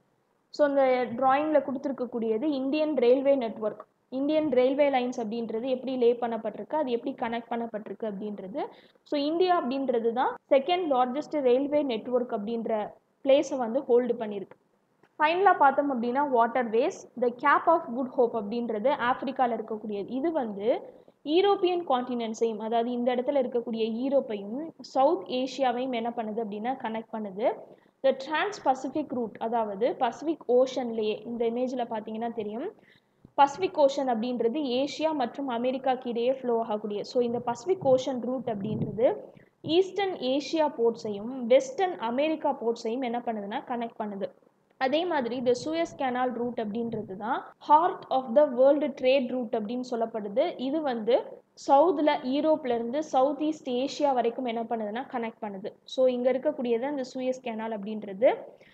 ஸோ இந்த ட்ராயிங்கில் கொடுத்துருக்கக்கூடியது Indian railway network Indian railway lines அப்படின்றது எப்படி லே பண்ணப்பட்டிருக்கு அது எப்படி கனெக்ட் பண்ணப்பட்டிருக்கு அப்படின்றது ஸோ இந்தியா அப்படின்றது தான் செகண்ட் லார்ஜஸ்ட் ரயில்வே நெட்ஒர்க் அப்படின்ற பிளேஸை வந்து ஹோல்டு பண்ணியிருக்கு ஃபைனலாக பார்த்தோம் அப்படின்னா waterways the Cape of Good Hope அப்படின்றது ஆஃப்ரிக்காவில் இருக்கக்கூடியது இது வந்து ஈரோப்பியன் காண்டினென்ட்ஸையும் அதாவது இந்த இடத்துல இருக்கக்கூடிய ஈரோப்பையும் சவுத் ஏஷியாவையும் என்ன பண்ணுது அப்படின்னா கனெக்ட் பண்ணுது த டிரான்ஸ் பசிபிக் ரூட் அதாவது பசிபிக் ஓஷன்லேயே இந்த இமேஜில் பார்த்தீங்கன்னா தெரியும் பசிபிக் ஓஷன் அப்படின்றது ஏஷியா மற்றும் அமெரிக்காக்கு இடையே ஃப்ளோ ஆகக்கூடிய ஸோ இந்த பசிபிக் ஓஷன் ரூட் அப்படின்றது ஈஸ்டர்ன் ஏஷியா போர்ட்ஸையும் வெஸ்டர்ன் அமெரிக்கா போர்ட்ஸையும் என்ன பண்ணுதுன்னா கனெக்ட் பண்ணுது அதே மாதிரி இந்த சூயஸ் கேனால் ரூட் அப்படின்றது தான் heart of the world trade route அப்படின்னு சொல்லப்படுது இது வந்து சவுத்தில் ஈரோப்லேருந்து சவுத் ஈஸ்ட் ஏஷியா வரைக்கும் என்ன பண்ணுதுன்னா கனெக்ட் பண்ணுது ஸோ இங்கே இருக்கக்கூடியது அந்த சூயஸ் கேனால் அப்படின்றது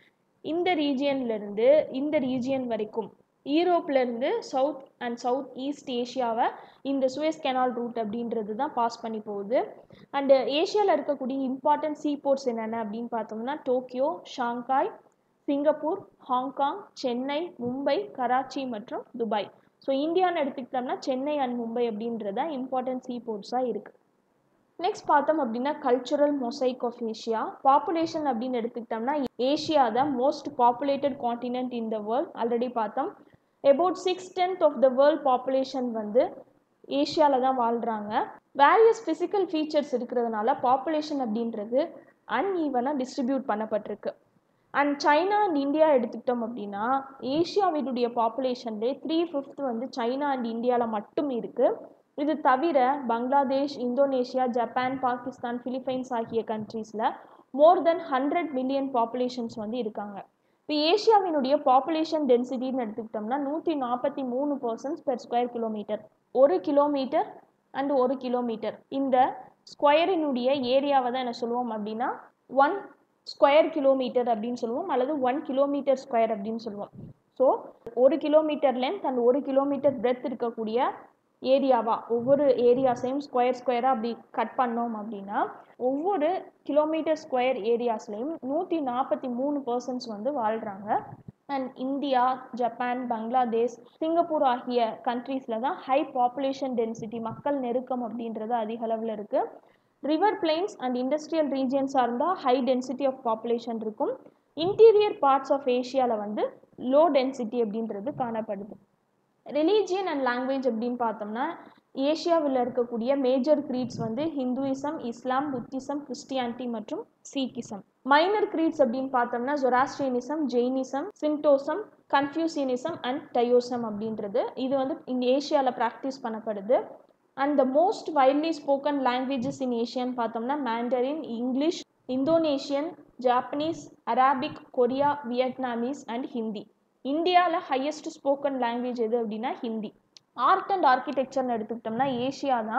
இந்த ரீஜியன்லேருந்து இந்த ரீஜியன் வரைக்கும் ஈரோப்லேருந்து சவுத் அண்ட் சவுத் ஈஸ்ட் ஏஷியாவை இந்த சுயஸ் கெனால் ரூட் அப்படின்றது தான் பாஸ் பண்ணி போகுது அண்டு ஏஷியாவில் இருக்கக்கூடிய இம்பார்ட்டன்ட் சீ போர்ட்ஸ் என்னென்ன அப்படின்னு பார்த்தோம்னா Tokyo Shanghai Singapore Hong Kong Chennai Mumbai Karachi மற்றும் துபாய் ஸோ இந்தியான்னு எடுத்துக்கிட்டோம்னா சென்னை அண்ட் மும்பை அப்படின்றத இம்பார்ட்டன்ட் சீ போர்ட்ஸாக இருக்குது நெக்ஸ்ட் பார்த்தோம் அப்படின்னா cultural mosaic of Asia population அப்படின்னு எடுத்துக்கிட்டோம்னா ஏஷியா தான் most populated continent in the world already பார்த்தோம் about six tenth of the world population வந்து ஏஷியாவில் தான் வாழ்கிறாங்க வேரியஸ் ஃபிசிக்கல் ஃபீச்சர்ஸ் இருக்கிறதுனால பாப்புலேஷன் அப்படின்றது அன்ஈவனாக டிஸ்ட்ரிபியூட் பண்ணப்பட்டிருக்கு அண்ட் சைனா அண்ட் இந்தியா எடுத்துக்கிட்டோம் அப்படின்னா ஏஷியாவினுடைய பாப்புலேஷன்லேயே த்ரீ ஃபிஃப்த் வந்து சைனா அண்ட் இந்தியாவில் மட்டும் இருக்குது இது தவிர Bangladesh Indonesia Japan Pakistan Philippines ஆகிய கண்ட்ரீஸில் more than hundred million populations வந்து இருக்காங்க இப்போ ஏஷியாவினுடைய பாப்புலேஷன் டென்சிட்டின்னு எடுத்துக்கிட்டோம்னா நூற்றி நாற்பத்தி மூணு பர்சன்ட் பெர் ஸ்கொயர் கிலோமீட்டர் ஒரு கிலோமீட்டர் அண்ட் ஒரு கிலோமீட்டர் இந்த ஸ்கொயரினுடைய ஏரியாவை தான் என்ன சொல்லுவோம் அப்படின்னா ஒன் ஸ்கொயர் கிலோமீட்டர் அப்படின்னு சொல்லுவோம் அல்லது ஒன் கிலோமீட்டர் ஸ்கொயர் அப்படின்னு சொல்லுவோம் ஸோ ஒரு கிலோமீட்டர் லென்த் அண்ட் ஒரு கிலோமீட்டர் பிரெத் இருக்கக்கூடிய ஏரியாவா ஒவ்வொரு ஏரியாஸையும் ஸ்கொயர் ஸ்கொயராக அப்படி கட் பண்ணோம் அப்படின்னா ஒவ்வொரு கிலோமீட்டர் ஸ்கொயர் ஏரியாஸ்லையும் நூற்றி நாற்பத்தி மூணு பர்சன்ட்ஸ் வந்து வாழ்கிறாங்க and India Japan Bangladesh Singapore ஆகிய கண்ட்ரீஸில் தான் ஹை பாப்புலேஷன் டென்சிட்டி மக்கள் நெருக்கம் அப்படின்றது அதிக அளவில் இருக்குது ரிவர் பிளெயின்ஸ் அண்ட் இண்டஸ்ட்ரியல் ரீஜியன்ஸாக இருந்தால் ஹை டென்சிட்டி ஆஃப் பாப்புலேஷன் இருக்கும் இன்டீரியர் பார்ட்ஸ் ஆஃப் ஏஷியாவில் வந்து லோ டென்சிட்டி அப்படின்றது காணப்படுது ரிலீஜியன் அண்ட் லாங்குவேஜ் அப்படின்னு பார்த்தோம்னா ஏஷியாவில் இருக்கக்கூடிய மேஜர் க்ரீட்ஸ் வந்து ஹிந்துயிசம் இஸ்லாம் புத்திசம் கிறிஸ்டியானிட்டி மற்றும் சீக்கிசம் மைனர் க்ரீட்ஸ் அப்படின்னு பார்த்தோம்னா Zoroastrianism Jainism Shintoism Confucianism and Taoism அப்படின்றது இது வந்து இந்த ஏஷியாவில் ப்ராக்டிஸ் பண்ணப்படுது and the most widely spoken languages in ஏஷியான்னு பார்த்தோம்னா Mandarin English Indonesian Japanese Arabic Korea Vietnamese and Hindi இந்தியாவில் ஹையஸ்ட் ஸ்போக்கன் லாங்குவேஜ் எது அப்படின்னா ஹிந்தி ஆர்ட் அண்ட் ஆர்கிடெக்சர்னு எடுத்துக்கிட்டோம்னா ஏஷியா தான்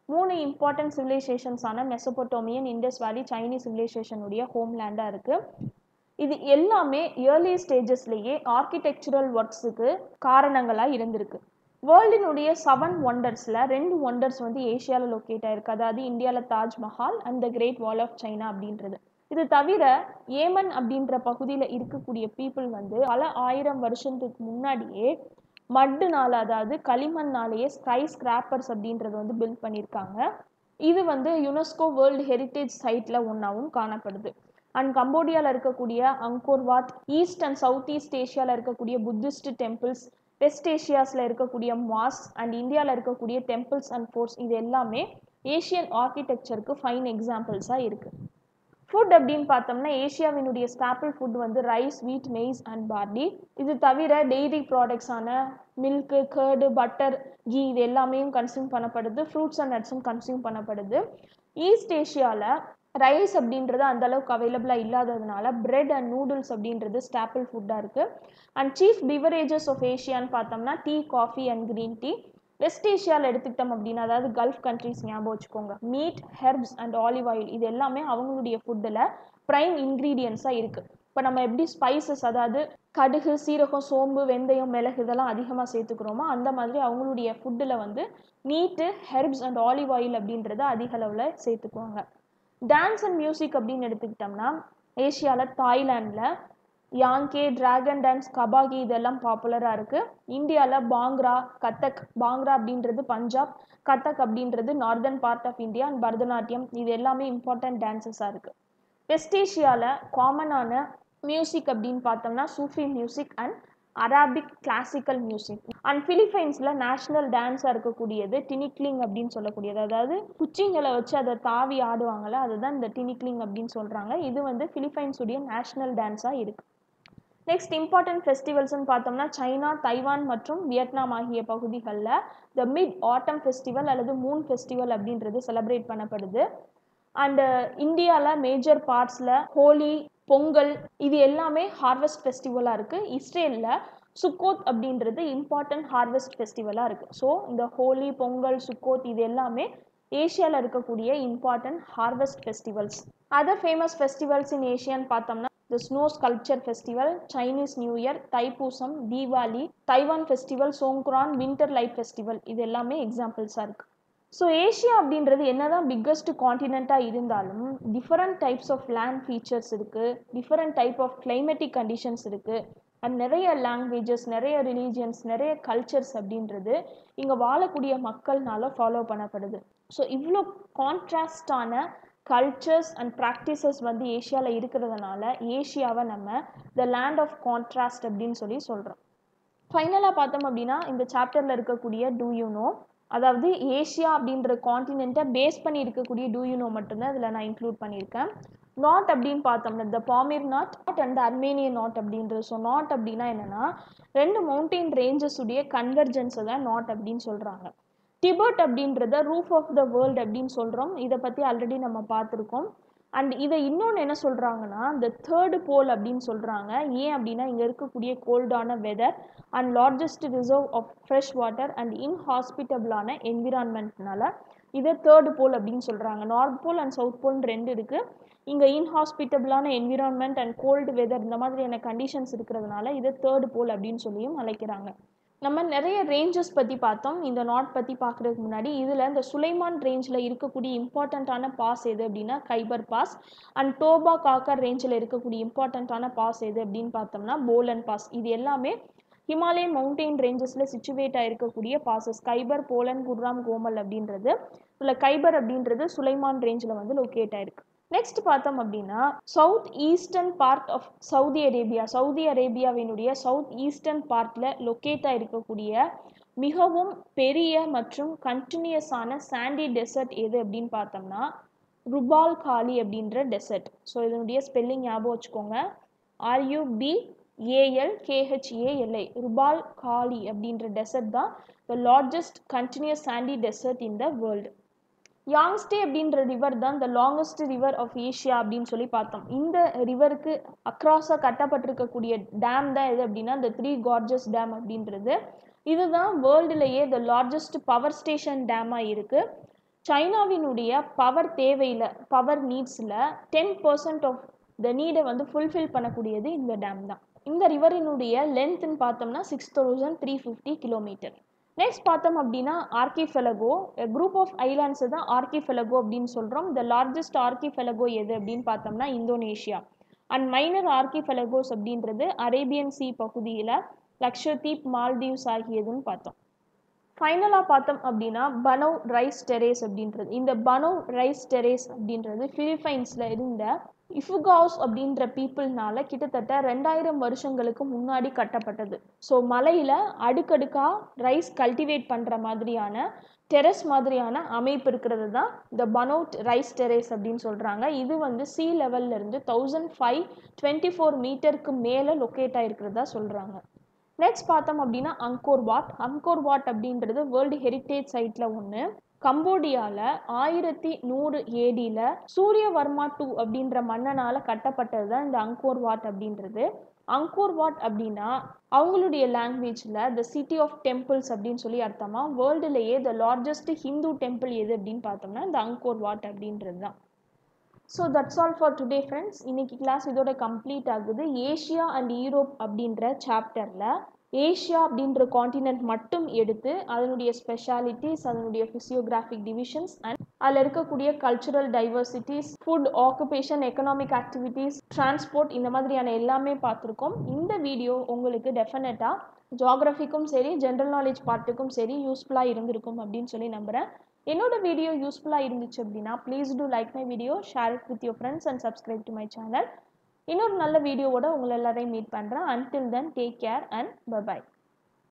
மூணு இம்பார்ட்டன்ட் சிவிலைசேஷன்ஸான மெசபோட்டோமியன் இண்டஸ் வேலி சைனீஸ் சிவிலைசேஷனுடைய ஹோம்லேண்டாக இருக்குது இது எல்லாமே ஏர்லி ஸ்டேஜஸ்லேயே ஆர்கிடெக்சரல் ஒர்க்ஸுக்கு காரணங்களாக இருந்திருக்கு வேர்ல்டினுடைய செவன் ஒண்டர்ஸில் ரெண்டு ஒண்டர்ஸ் வந்து ஏஷியாவில் லொக்கேட் ஆயிருக்கு அதாவது இந்தியாவில் Taj Mahal and the Great Wall of China அப்படின்றது இது தவிர ஏமன் அப்படின்ற பகுதியில் இருக்கக்கூடிய பீப்புள் வந்து பல ஆயிரம் வருஷத்துக்கு முன்னாடியே மட்டுனால அதாவது களிமண்ணாலேயே ஸ்கை ஸ்கிராப்பர்ஸ் அப்படின்றது வந்து பில்ட் பண்ணியிருக்காங்க இது வந்து யுனெஸ்கோ வேர்ல்டு ஹெரிட்டேஜ் சைட்டில் ஒன்றாவும் காணப்படுது அண்ட் கம்போடியாவில் இருக்கக்கூடிய Angkor Wat east and south east ஏஷியாவில் இருக்கக்கூடிய புத்திஸ்ட் டெம்பிள்ஸ் வெஸ்ட் ஏஷியாஸில் இருக்கக்கூடிய மாஸ் அண்ட் இந்தியாவில் இருக்கக்கூடிய டெம்பிள்ஸ் அண்ட் ஃபோர்ட்ஸ் இது எல்லாமே ஏஷியன் ஆர்கிடெக்சருக்கு ஃபைன் எக்ஸாம்பிள்ஸாக இருக்குது ஃபுட் அப்படின்னு பார்த்தோம்னா ஏஷியாவினுடைய ஸ்டாப்பிள் ஃபுட் வந்து rice wheat maize and barley இது தவிர டெய்ரி ப்ராடக்ட்ஸான மில்க்கு கேர்டு பட்டர் கீ இது எல்லாமே கன்சியூம் பண்ணப்படுது ஃப்ரூட்ஸ் அண்ட் நட்ஸும் கன்சியூம் பண்ணப்படுது ஈஸ்ட் ஏஷியாவில் ரைஸ் அப்படின்றது அந்த அளவுக்கு அவைலபிளாக இல்லாததுனால பிரெட் அண்ட் நூடுல்ஸ் அப்படின்றது ஸ்டாப்பிள் ஃபுட்டாக இருக்குது அண்ட் சீஃப் பிவரேஜஸ் ஆஃப் ஏஷியான்னு பார்த்தோம்னா tea coffee and green tea west ஏஷியாவில் எடுத்துக்கிட்டோம் அப்படின்னா அதாவது கல்ஃப் கண்ட்ரிஸ் ஞாபகம் வச்சுக்கோங்க meat herbs and olive oil இது எல்லாமே அவங்களுடைய ஃபுட்டில் ப்ரைம் இன்க்ரீடியன்ஸாக இருக்குது இப்போ நம்ம எப்படி ஸ்பைசஸ் அதாவது கடுகு சீரகம் சோம்பு வெந்தயம் மிளகு இதெல்லாம் அதிகமாக சேர்த்துக்கிறோமோ அந்த மாதிரி அவங்களுடைய ஃபுட்டில் வந்து மீட்டு ஹெர்ப்ஸ் அண்ட் ஆலிவ் ஆயில் அப்படின்றத அதிக அளவில் சேர்த்துக்குவாங்க டான்ஸ் அண்ட் மியூசிக் அப்படின்னு எடுத்துக்கிட்டோம்னா ஏஷியாவில் தாய்லாண்டில் யாங்கே டிராகன் டான்ஸ் கபாகி இதெல்லாம் பாப்புலராக இருக்குது இந்தியாவில் பாங்க்ரா கத்தக் பாங்க்ரா அப்படின்றது பஞ்சாப் கத்தக் அப்படின்றது northern part of India and Bharatanatyam இது எல்லாமே இம்பார்ட்டன்ட் டான்சஸாக இருக்குது வெஸ்ட் ஏஷியாவில் காமனான மியூசிக் அப்படின்னு பார்த்தோம்னா Sufi music and Arabic classical music and பிலிப்பைன்ஸில் நேஷ்னல் டான்ஸாக இருக்கக்கூடியது டினிக்லிங் அப்படின்னு சொல்லக்கூடியது அதாவது குச்சிங்களை வச்சு அதை தாவி ஆடுவாங்கள்ல அதுதான் இந்த டினிக்லிங் அப்படின்னு சொல்கிறாங்க இது வந்து பிலிப்பைன்ஸுடைய நேஷ்னல் டான்ஸாக இருக்குது நெக்ஸ்ட் இம்பார்ட்டன்ட் ஃபெஸ்டிவல்ஸ்னு பார்த்தோம்னா சைனா தைவான் மற்றும் வியட்நாம் ஆகிய பகுதிகளில் த மிட் ஆட்டம் ஃபெஸ்டிவல் அல்லது மூன் ஃபெஸ்டிவல் அப்படின்றது செலிப்ரேட் பண்ணப்படுது அண்டு இந்தியாவில் மேஜர் பார்ட்ஸில் ஹோலி பொங்கல் இது எல்லாமே ஹார்வெஸ்ட் ஃபெஸ்டிவலாக இருக்குது இஸ்ரேலில் சுக்கோத் அப்படின்றது இம்பார்ட்டன்ட் ஹார்வெஸ்ட் ஃபெஸ்டிவலாக இருக்குது ஸோ இந்த ஹோலி பொங்கல் சுக்கோத் இது எல்லாமே ஏஷியாவில் இருக்கக்கூடிய important harvest festivals other famous festivals in ஏஷியான்னு பார்த்தோம்னா the snow sculpture festival Chinese New Year Thaipusam Deepavali Taiwan festival Songkran winter light festival இது எல்லாமே எக்ஸாம்பிள்ஸாக இருக்குது ஸோ ஏஷியா அப்படின்றது என்னதான் பிக்கஸ்ட் காண்டினெண்ட்டாக இருந்தாலும் different types of land features இருக்குது different type of climatic conditions இருக்குது அண்ட் நிறைய லாங்குவேஜஸ் நிறைய ரிலீஜியன்ஸ் நிறைய கல்ச்சர்ஸ் அப்படின்றது இங்கே வாழக்கூடிய மக்கள்னால ஃபாலோ பண்ணப்படுது ஸோ இவ்வளோ கான்ட்ராஸ்டான கல்ச்சர்ஸ் அண்ட் ப்ராக்டிசஸ் வந்து ஏஷியாவில் இருக்கிறதுனால ஏஷியாவை நம்ம த லேண்ட் ஆஃப் கான்ட்ராஸ்ட் அப்படின்னு சொல்லி சொல்கிறோம் ஃபைனலாக பார்த்தோம் அப்படின்னா இந்த சாப்டரில் இருக்கக்கூடிய டூ யூ நோ அதாவது ஏஷியா அப்படின்ற காண்டினெண்ட்டை பேஸ் பண்ணி இருக்கக்கூடிய டூ யூ நோ மட்டும்தான் இதில் நான் இன்க்ளூட் பண்ணியிருக்கேன் நாட் அப்படின்னு பார்த்தோம்னா the Pamir knot and Armenian knot அப்படின்றது ஸோ நாட் அப்படின்னா என்னென்னா ரெண்டு மவுண்டெயின் ரேஞ்சஸ் உடைய கன்வர்ஜென்ஸை தான் நாட் அப்படின்னு சொல்கிறாங்க டிபர்ட் அப்படின்றத ரூஃப் ஆஃப் த வேர்ல்டு அப்படின்னு சொல்கிறோம் இதை பற்றி ஆல்ரெடி நம்ம பார்த்துருக்கோம் அண்ட் இதை இன்னொன்று என்ன சொல்கிறாங்கன்னா இந்த தேர்டு போல் அப்படின்னு சொல்கிறாங்க ஏன் அப்படின்னா இங்கே இருக்கக்கூடிய கோல்டான weather and largest reserve of fresh water and இன்ஹாஸ்பிட்டபிளான என்விரான்மெண்ட்னால இதை தேர்டு போல் அப்படின்னு சொல்கிறாங்க நார்த் போல் அண்ட் சவுத் போல்னு ரெண்டு இருக்குது இங்கே இன்ஹாஸ்பிட்டபிளான என்விரான்மெண்ட் அண்ட் கோல்டு வெதர் இந்த மாதிரியான கண்டிஷன்ஸ் இருக்கிறதுனால இதை தேர்டு போல் அப்படின்னு சொல்லியும் அழைக்கிறாங்க நம்ம நிறைய ரேஞ்சஸ் பற்றி பார்த்தோம் இந்த நாட் பற்றி பார்க்குறதுக்கு முன்னாடி இதில் இந்த சுலைமான் ரேஞ்சில் இருக்கக்கூடிய இம்பார்ட்டண்ட்டான பாஸ் எது அப்படின்னா கைபர் பாஸ் அண்ட் டோபா காக்கர் ரேஞ்சில் இருக்கக்கூடிய இம்பார்ட்டண்ட்டான பாஸ் எது அப்படின்னு பார்த்தோம்னா போலன் பாஸ் இது எல்லாமே ஹிமாலயன் மவுண்டெயின் ரேஞ்சஸில் சிச்சுவேட் ஆகிருக்கக்கூடிய பாசஸ் கைபர் போலன் குர்ராம் கோமல் அப்படின்றது இதில் கைபர் அப்படின்றது சுலைமான் ரேஞ்சில் வந்து லொக்கேட் ஆயிருக்கு நெக்ஸ்ட் பார்த்தோம் அப்படின்னா south eastern part of Saudi Arabia Saudi அரேபியாவினுடைய சவுத் ஈஸ்டர்ன் பார்ட்டில் லொக்கேட்டாக இருக்கக்கூடிய மிகவும் பெரிய மற்றும் கண்டினியூஸான சாண்டி டெசர்ட் எது அப்படின்னு பார்த்தோம்னா ருபால் காலி அப்படின்ற டெசர்ட் ஸோ இதனுடைய ஸ்பெல்லிங் ஞாபகம் வச்சுக்கோங்க ஆர்யூபி ஏஎல் கேஹெச்ஏஎல்ஐ ருபால் காலி அப்படின்ற டெசர்ட் தான் the largest continuous sandy desert in the world Yangtze அப்படின்ற ரிவர் தான் the longest river of Asia அப்படின்னு சொல்லி பார்த்தோம் இந்த ரிவருக்கு அக்ராஸாக கட்டப்பட்டிருக்கக்கூடிய டேம் தான் எது அப்படின்னா இந்த த்ரீ கார்ஜஸ் டேம் அப்படின்றது இதுதான் வேர்ல்டுலேயே த லார்ஜஸ்ட் பவர் ஸ்டேஷன் டேமாக இருக்குது சைனாவினுடைய பவர் தேவையில் பவர் நீட்ஸில் டென் பர்சன்ட் ஆஃப் த நீடை வந்து ஃபுல்ஃபில் பண்ணக்கூடியது இந்த டேம் தான் இந்த ரிவரினுடைய லென்த்னு பார்த்தோம்னா six thousand three fifty kilometre next பார்த்தோம் அப்படின்னா ஆர்கிஃபெலகோ குரூப் ஆஃப் ஐலாண்ட்ஸை தான் ஆர்கிஃபெலகோ அப்படின்னு சொல்கிறோம் த லார்ஜஸ்ட் ஆர்கிஃபெலகோ எது அப்படின்னு பார்த்தோம்னா இந்தோனேஷியா அண்ட் மைனர் ஆர்கிஃபெலகோஸ் அப்படின்றது அரேபியன் சி பகுதியில் லக்ஷதீப் மால்தீவ்ஸ் ஆகியதுன்னு பார்த்தோம் ஃபைனலாக பார்த்தோம் அப்படின்னா பனோ ரைஸ் டெரேஸ் அப்படின்றது இந்த பனோ ரைஸ் டெரேஸ் அப்படின்றது ஃபிலிப்பைன்ஸில் இருந்த இஃபுகாஸ் அப்படின்ற பீப்புள்னால கிட்டத்தட்ட ரெண்டாயிரம் வருஷங்களுக்கு முன்னாடி கட்டப்பட்டது ஸோ மலையில் அடுக்கடுக்காக ரைஸ் கல்டிவேட் பண்ணுற மாதிரியான டெரஸ் மாதிரியான அமைப்பு இருக்கிறது தான் இந்த பனோட் ரைஸ் டெரேஸ் அப்படின்னு சொல்கிறாங்க இது வந்து சி லெவல்ல இருந்து தௌசண்ட் ஃபைவ் டுவெண்ட்டி ஃபோர் மீட்டருக்கு மேலே லொக்கேட் ஆகிருக்கிறதா சொல்கிறாங்க நெக்ஸ்ட் பார்த்தோம் அப்படின்னா அங்கோர் வாட் அங்கோர் வாட் அப்படின்றது வேர்ல்டு ஹெரிட்டேஜ் சைட்டில் ஒன்று கம்போடியாவில் ஆயிரத்தி நூறு ஏடியில் சூரியவர்மா டூ அப்படின்ற மன்னனால் கட்டப்பட்டது தான் இந்த அங்கோர் வாட் அப்படின்றது அங்கோர் வாட் அப்படின்னா அவங்களுடைய லாங்குவேஜில் த சிட்டி ஆஃப் டெம்பிள்ஸ் அப்படின்னு சொல்லி அர்த்தமா வேர்ல்டுலேயே த லார்ஜஸ்ட் ஹிந்து டெம்பிள் எது அப்படின்னு பார்த்தோம்னா இந்த அங்கோர் வாட் அப்படின்றது தான் so that's all for today friends இன்னைக்கு கிளாஸ் இதோட கம்ப்ளீட் ஆகுது ஏஷியா அண்ட் யூரோப் அப்படின்ற சாப்டரில் ஏஷியா அப்படின்ற காண்டினென்ட் மட்டும் எடுத்து அதனுடைய ஸ்பெஷாலிட்டிஸ் அதனுடைய ஃபிசியோகிராஃபிக் டிவிஷன்ஸ் அண்ட் அதில் இருக்கக்கூடிய cultural diversities food occupation economic activities transport இந்த மாதிரியான எல்லாமே பார்த்துருக்கோம் இந்த வீடியோ உங்களுக்கு டெஃபினட்டாக ஜாகிரஃபிக்கும் சரி ஜென்ரல் நாலேஜ் பார்ட்டுக்கும் சரி யூஸ்ஃபுல்லாக இருந்திருக்கும் அப்படின்னு சொல்லி நம்புகிறேன் என்னோட வீடியோ யூஸ்ஃபுல்லாக இருந்துச்சு அப்படின்னா please do like my video share it with your friends and subscribe to my channel இன்னொரு நல்ல வீடியோவோட உங்களை எல்லாரையும் மீட் பண்ணுறேன் until then take care and bye bye